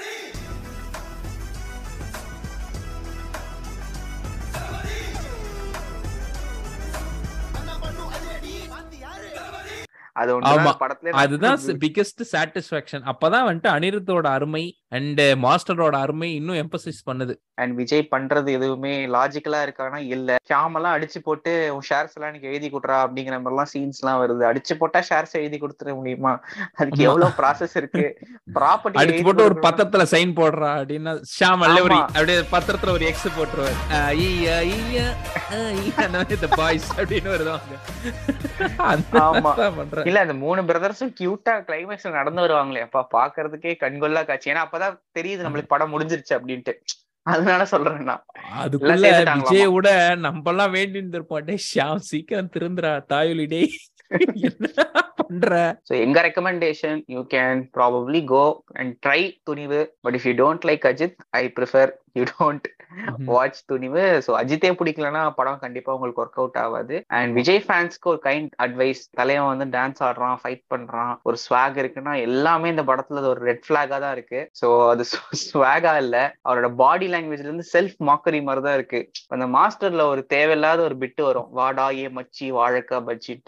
அது ஆமா ஒண்ணுதான் படத்துல அதுதான் பிக்கெஸ்ட் சாட்டிஸ்பாக்சன் அப்பதான் வந்துட்டு அனிருத்தோட அருமை அண்ட் மாஸ்டரோட அருமை இன்னும் எம்பசைஸ் பண்ணுது அண்ட் விஜய் பண்றது எதுவுமே லாஜிக்கலா இருக்கானா இல்ல ஷாமெல்லாம் அடிச்சு போட்டு உன் ஷேர்ஸ் எல்லாம் எனக்கு எழுதி கொடுறா அப்படிங்கிற மாதிரி எல்லாம் சீன்ஸ் எல்லாம் வருது அடிச்சு போட்டா ஷேர்ஸ் எழுதி கொடுத்துட முடியுமா அதுக்கு ஆமா. எவ்வளவு ப்ராசஸ் இருக்கு ப்ராப்பர்ட்டி அடிச்சு போட்டு ஒரு பத்திரத்துல சைன் போடுறா அப்படின்னா ஷாம் அல்ல ஒரு ஆமா. அப்படியே பத்திரத்துல ஒரு எக்ஸ் போட்டுருவாரு ஐயா ஐயா ஐயா அந்த மாதிரி இந்த பாய்ஸ் அப்படின்னு வருவாங்க அந்த ஆமா. மாதிரிதான் பண்றாங்க இல்ல அந்த மூணு பிரதர்ஸும் கியூட்டா கிளைமேக்ஸ்ல நடந்து வருவாங்களே அப்பா பாக்குறதுக்கே கண்கொள்ளா காட்சி ஏன்னா அப்பதான் தெரியுது நம்மளுக்கு படம் முடிஞ்சிருச்சு அப்படின்ட்டு அதனால சொல்றேன் நான் அதுக்குள்ள சேர்த்துட்டாங்களாமா. விஜயோட நம்ம எல்லாம் வேண்டி இருந்திருப்போம் டே ஷாம் சீக்கிரம் திருந்துறா தாயுலி டே என்ன பண்ற So எங்க recommendation you can probably go and try Thunivu but if you don't like Ajith I prefer you don't watch Thunivu so அஜித்தே பிடிக்கலன்னா படம் கண்டிப்பா உங்களுக்கு ஒர்க் அவுட் ஆகாது அண்ட் விஜய் ஃபேன்ஸ்க்கு ஒரு கைண்ட் அட்வைஸ் தலைவன் வந்து டான்ஸ் ஆடுறான் ஃபைட் பண்றான் ஒரு ஸ்வாக் இருக்குன்னா எல்லாமே இந்த படத்துல அது ஒரு ரெட் ஃபிளாகா தான் இருக்கு ஸோ அது ஸ்வாகா இல்ல அவரோட பாடி லாங்குவேஜ்ல இருந்து செல்ஃப் மாக்கரி மாதிரி தான் இருக்கு அந்த மாஸ்டர்ல ஒரு தேவையில்லாத ஒரு பிட்டு வரும் வாடா ஏ மச்சி வாழக்கா பட்ஜிட்டு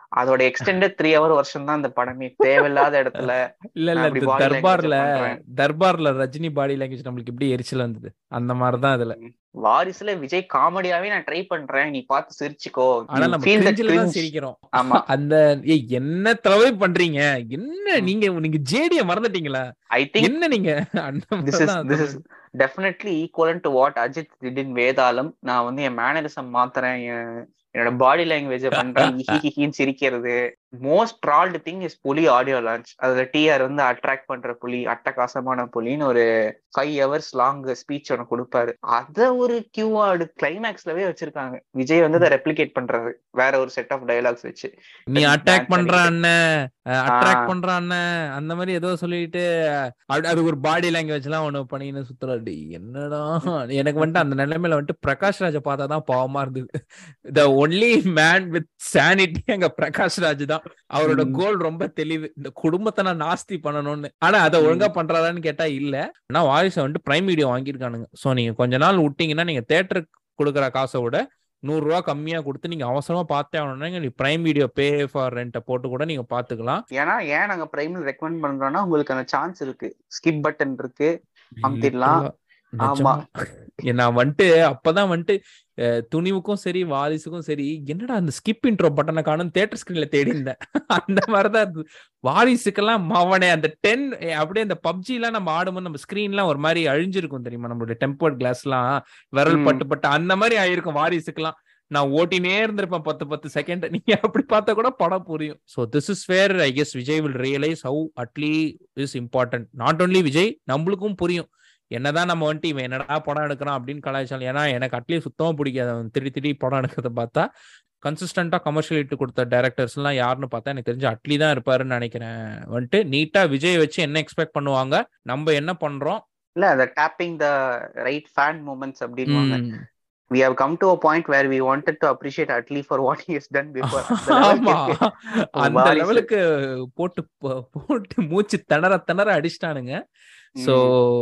அதோட எக்ஸ்டெண்டட் த்ரீ ஹவர் வருஷம் தான் அந்த படமே தேவையில்லாத இடத்துல இல்ல நான் இல்ல அப்படி இந்த body language தர்பார்ல பண்றேன். தர்பார்ல ரஜினி பாடி லாங்குவேஜ் நம்மளுக்கு எப்படி எரிச்சல் வந்தது அந்த மாதிரிதான் இதுல வாரிசுல விஜய் காமெடியாவே நான் ட்ரை பண்றேன் நீ பார்த்து சிரிச்சுக்கோ ஆனா You நம்ம feel that கிரிஞ்சில தான் cringe. சிரிக்கிறோம் ஆமா அந்த ஏய் என்ன தடவை பண்றீங்க என்ன நீங்க நீங்க ஜேடிய மறந்துட்டீங்களா ஐ திங்க் என்ன நீங்க அந்த திஸ் இஸ் மாதிரிதான் this is definitely equal to what Ajith did in வேதாளம் நான் வந்து என் மேனரிசம் மாத்துறேன் என் என்னோட பாடி லாங்குவேஜ் பண்றேன் ஹிஹிஹின்னு சிரிக்கிறது most trolled thing is Puli audio launch அதுல டிஆர் வந்து அட்ராக்ட் பண்ற புலி அட்டகாசமான புலின்னு ஒரு ஃபைவ் ஹவர்ஸ் லாங் ஸ்பீச் ஒன்று கொடுப்பாரு அத ஒரு கியூஆர்டு கிளைமேக்ஸ்லவே வச்சிருக்காங்க விஜய் வந்து அதை ரெப்ளிகேட் பண்றது வேற ஒரு செட் ஆஃப் டயலாக்ஸ் வச்சு நீ Dance அட்டாக் பண்ற பண்ணிக்கிட்டு. அண்ணன் அட்ராக்ட் ஆ. பண்ற அண்ணன் அந்த மாதிரி ஏதோ சொல்லிட்டு அது அது ஒரு பாடி லாங்குவேஜ் எல்லாம் ஒண்ணு பண்ணின்னு சுத்துறாடி என்னடா எனக்கு வந்துட்டு அந்த நிலைமையில வந்துட்டு பிரகாஷ் ராஜை பார்த்தா தான் பாவமா இருந்தது the only man with sanity அங்க பிரகாஷ் ராஜ் தான் அவரோட ம். கோல் ரொம்ப தெளிவு இந்த குடும்பத்தை நான் நாஸ்தி பண்ணணும்னு ஆனா அதை ஒழுங்கா பண்றாரான்னு கேட்டா இல்ல ஆனா வாரிசை வந்துட்டு பிரைம் வீடியோ வாங்கியிருக்கானுங்க சோ நீங்க கொஞ்ச நாள் விட்டீங்கன்னா நீங்க தேட்டருக்கு கொடுக்குற காசை விட நூறு ரூபா கம்மியா கொடுத்து நீங்க அவசரமா பார்த்தே ஆகணும்னா நீங்க பிரைம் வீடியோ பே ஃபார் ரெண்ட்டை போட்டு கூட நீங்க பாத்துக்கலாம் ஏன்னா ஏன் நாங்க பிரைம்ல ரெக்கமெண்ட் பண்றோம்னா உங்களுக்கு அந்த சான்ஸ் இருக்கு ஸ்கிப் பட்டன் இருக்கு அமுத்திடலாம். ஆமா. ஏ, நான் வந்துட்டு அப்பதான் வந்துட்டு அஹ், துணிவுக்கும் சரி வாரிசுக்கும் சரி என்னடா அந்த ஸ்கிப் இன்ட்ரோ பட்டனை காணும் தேட்டர் ஸ்கிரீன்ல தேடி இருந்தேன் அந்த மாதிரிதான் இருந்தது வாரிசுக்கெல்லாம் மவனே அந்த டென் அப்படியே அந்த பப்ஜி எல்லாம் நம்ம ஆடும்போது நம்ம ஸ்கிரீன்லாம் ஒரு மாதிரி அழிஞ்சிருக்கும் தெரியுமா நம்மளுடைய டெம்பர்ட் கிளாஸ் எல்லாம் விரல் ம். பட்டு பட்டு அந்த மாதிரி ஆயிருக்கும் வாரிசுக்கெல்லாம் நான் ஓட்டினே இருந்திருப்பேன் பத்து பத்து செகண்ட் நீங்க அப்படி பார்த்தா கூட படம் புரியும் so this is where I guess Vijay will realise how Atlee is important not only Vijay நம்மளுக்கும் புரியும் என்னதான் நம்ம வந்துட்டு இவன் என்னடா படம் எடுக்கிறான் அப்படின்னு கலாய்ச்சாலும் ஏன்னா எனக்கு அட்லீஸ்ட் சுத்தமா பிடிக்காது அவன் திடீர் திடீர் படம் எடுக்கிறத பார்த்தா கன்சிஸ்டண்டா கமர்ஷியல் இட்டு கொடுத்த டேரக்டர்ஸ் எல்லாம் யாருன்னு பார்த்தா எனக்கு தெரிஞ்சு அட்லி தான் இருப்பாருன்னு நினைக்கிறேன் வந்துட்டு நீட்டா விஜய் வச்சு என்ன எக்ஸ்பெக்ட் பண்ணுவாங்க நம்ம என்ன பண்றோம் இல்ல அந்த tapping the right fan moments அப்படின்வாங்க hmm, we have come to a point where we wanted to appreciate Atli for what he has done before ஆமா அந்த வாரிசு. லெவலுக்கு போட்டு போ- போட்டு மூச்சு திணற திணற அடிச்சிட்டானுங்க சோ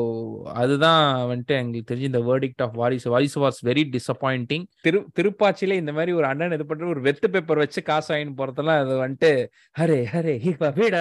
அதுதான் வந்துட்டு எங்களுக்கு தெரிஞ்சு இந்த verdict of Varisu Varisu was very disappointing திரு திருப்பாச்சியில இந்த மாதிரி ஒரு அண்ணன் இது பண்ற ஒரு வெத்து பேப்பர் வச்சு காசு வாங்கின்னு போறதெல்லாம் அது வந்துட்டு ஹரே ஹரே ஹிவா வீடா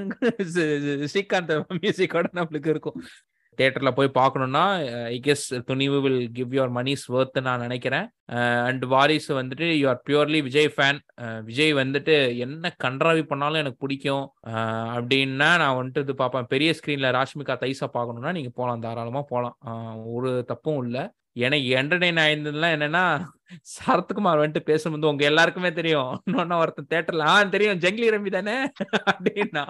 ஸ்ரீகாந்த் மியூசிக்கோட நம்மளுக்கு இருக்கும் தியேட்டர்ல போய் பார்க்கணும்னா I guess Thunivu will give your money's worth நான் நினைக்கிறேன் அண்ட் வாரிஸ் வந்துட்டு you are purely Vijay fan Vijay வந்துட்டு என்ன கன்றாவி பண்ணாலும் எனக்கு பிடிக்கும் அஹ், அப்படின்னா நான் வந்துட்டு இது பார்ப்பேன் பெரிய ஸ்க்ரீன்ல ராஷ்மிகா தைசா பார்க்கணும்னா நீங்க போகலாம் தாராளமா போகலாம் அஹ், ஒரு தப்பும் இல்லை எனக்கு என்டர்டெயின் ஆயிருந்ததுலாம் என்னன்னா சரத்குமார் வந்துட்டு பேசும்போது உங்க எல்லாருக்குமே தெரியும் இன்னொன்னு ஒருத்தன் தேட்டர்ல ஆ தெரியும் ஜங்கிலி ரம்பி தானே அப்படின்னா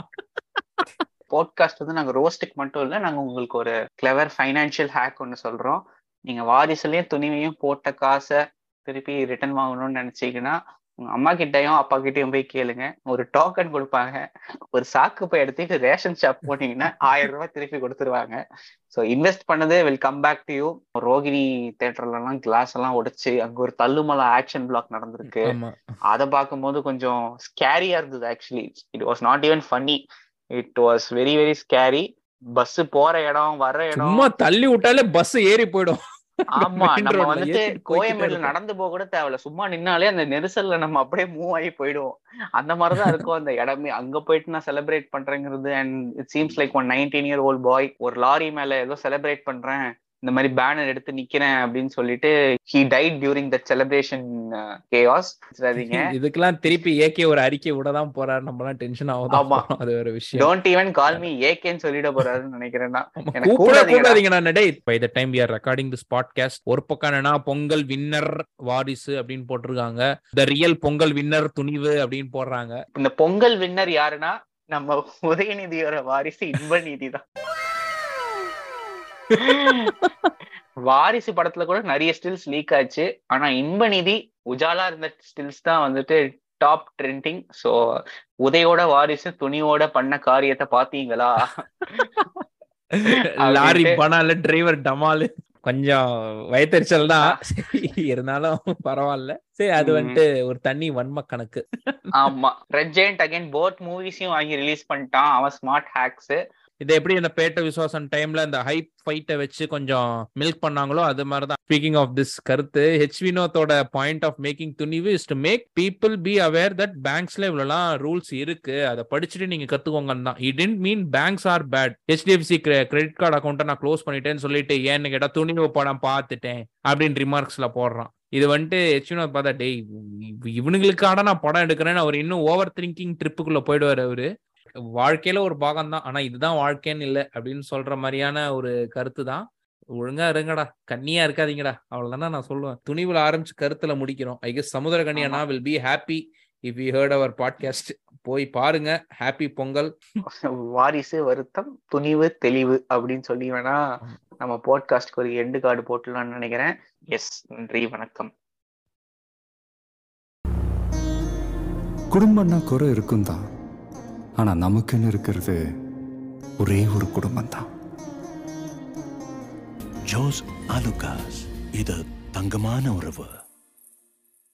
பாட்காஸ்ட் வந்து நாங்க ரோஸ்டுக்கு மட்டும் இல்ல நாங்க உங்களுக்கு ஒரு கிளவர் ஃபைனான்சியல் ஹேக் ஒன்னு சொல்றோம் நீங்க வாரிசுலயும் துணிவையும் போட்ட காசை திருப்பி ரிட்டர்ன் வாங்கணும்னு நினைச்சீங்கன்னா உங்க அம்மா கிட்டயும் அப்பா கிட்டயும் போய் கேளுங்க ஒரு டோக்கன் கொடுப்பாங்க ஒரு சாக்கு போய் எடுத்துட்டு ரேஷன் ஷாப் போனீங்கன்னா ஆயிரம் ரூபாய் திருப்பி கொடுத்துருவாங்க ஸோ இன்வெஸ்ட் பண்ணது will come back to you Rohini தேட்டர்ல எல்லாம் கிளாஸ் எல்லாம் உடைச்சு அங்க ஒரு தள்ளுமலை ஆக்ஷன் பிளாக் நடந்திருக்கு ஆமா அதை பார்க்கும்போது கொஞ்சம் ஸ்கேரியா இருந்தது actually it was not even funny it was very very scary bus போற இடம் வர்ற இடம் சும்மா தள்ளி விட்டாலே பஸ் ஏறி போயிடும் ஆமா main நம்ம roadல வந்துட்டு ஏத்திட்டு போய்க்கிட்டே கோயம்பேடுல இருக்கும். நடந்து போக கூட தேவையில்ல சும்மா நின்னாலே அந்த நெரிசல்ல நம்ம அப்படியே மூவ் ஆகி போயிடுவோம் அந்த மாதிரிதான் இருக்கும் அந்த இடமே அங்க போயிட்டு நான் செலிப்ரேட் பண்றேங்கிறது and it seems like one nineteen year old boy ஒரு லாரி மேல ஏதோ செலிப்ரேட் பண்றேன் இந்த மாதிரி பேனர் எடுத்து நிக்கிறேன் அப்படின்னு சொல்லிட்டு he died during the celebration chaos சரிங்க இதுக்கெல்லாம் திருப்பி ஏகே ஒரு அறிக்கை விட தான் போறாரு நம்ம எல்லாம் டென்ஷன் ஆமா. ஆகுது அது ஒரு விஷயம் டோன்ட் ஈவன் கால் மீ ஏகேன்னு சொல்லிட போறாருன்னு நினைக்கிறேன் நான். ஆமா, எனக்கு கூப்பிட கூப்பிடாதீங்கடா. கூப்பிடாதீங்க நான் டேய் by the time we are recording this podcast ஒரு பக்கம் என்னன்னா பொங்கல் வின்னர் வாரிசு அப்படின்னு போட்டிருக்காங்க the real Pongal winner Thunivu அப்படின்னு போடுறாங்க இந்த பொங்கல் வின்னர் யாருன்னா நம்ம உதயநிதியோட வாரிசு இன்பநிதி தான் வாரிசு படத்துல கூட நிறைய ஸ்டில்ஸ் லீக் ஆச்சு ஆனா இன்பநிதி உஜாலா இருந்த ஸ்டில்ஸ் தான் வந்துட்டு டாப் ட்ரெண்டிங் சோ உதயோட வாரிசு துணியோட பண்ண காரியத்தை பாத்தீங்களா லாரி அப்படின்ட்டு. பனால டிரைவர் டமாலு கொஞ்சம் வயத்தறிச்சல் தான் சரி, இருந்தாலும் பரவாயில்ல சரி அது ம். வந்துட்டு ஒரு தண்ணி வன்ம கணக்கு ஆமா ரெட் ஜெயண்ட் அகைன் போட் மூவிஸையும் வாங்கி ரிலீஸ் பண்ணிட்டான் அவன் ஸ்மார்ட் ஹேக்ஸ் இதை எப்படி இந்த பேட்ட விசுவாசம் டைம்ல இந்த ஹைப் ஃபைட்டை வச்சு கொஞ்சம் மில்க் பண்ணாங்களோ அது மாதிரி தான் ஸ்பீக்கிங் ஆஃப் திஸ் கருத்து ஹெச் வினோத்தோட point of making Thunivu is to make people be aware that பேங்க்ஸ்ல இவ்வளவுலாம் ரூல்ஸ் இருக்கு அதை படிச்சுட்டு நீங்க கத்துக்கோங்கன்னு தான் it doesn't mean banks are bad HDFC credit card அக்கௌண்ட்டை நான் க்ளோஸ் பண்ணிட்டேன்னு சொல்லிட்டு ஏன்னு கேட்டா துணிவு படம் பார்த்துட்டேன் அப்படின்னு ரிமார்க்ஸ்ல போடுறான் இது வந்துட்டு ஹெச்வினோ பார்த்தா டேய் இவ- இவனுங்களுக்கான நான் படம் எடுக்கிறேன்னு அவர் இன்னும் ஓவர் திங்கிங் ட்ரிப்புக்குள்ள போயிடுவார் அவரு வாழ்க்கையில ஒரு பாகம் தான் ஆனா இதுதான் வாழ்க்கைன்னு இல்லை அப்படின்னு சொல்ற மாதிரியான ஒரு கருத்து தான் ஒழுங்கா இருங்கடா கண்ணியா இருக்காதீங்கடா அவ்வளவுதானே நான் சொல்லுவேன் துணிவுல ஆரம்பிச்சு கருத்துல முடிக்கிறோம் ஐ கெஸ் சமுதிர கண்ணியனா will be happy if you heard our podcast போய் பாருங்க ஹாப்பி பொங்கல் வாரிசு வருத்தம் துணிவு தெளிவு அப்படின்னு சொல்லி வேணா நம்ம போட்காஸ்ட்க்கு ஒரு எண்டு கார்டு போட்டுலாம்னு நினைக்கிறேன் எஸ் நன்றி வணக்கம் குடும்பம்னா குறை இருக்கும் தான் ஆனா நமக்குன்னு இருக்கிறது ஒரே ஒரு குடும்பம் தான் ஜோஸ் ஆலுகாஸ் இது தங்கமான உறவு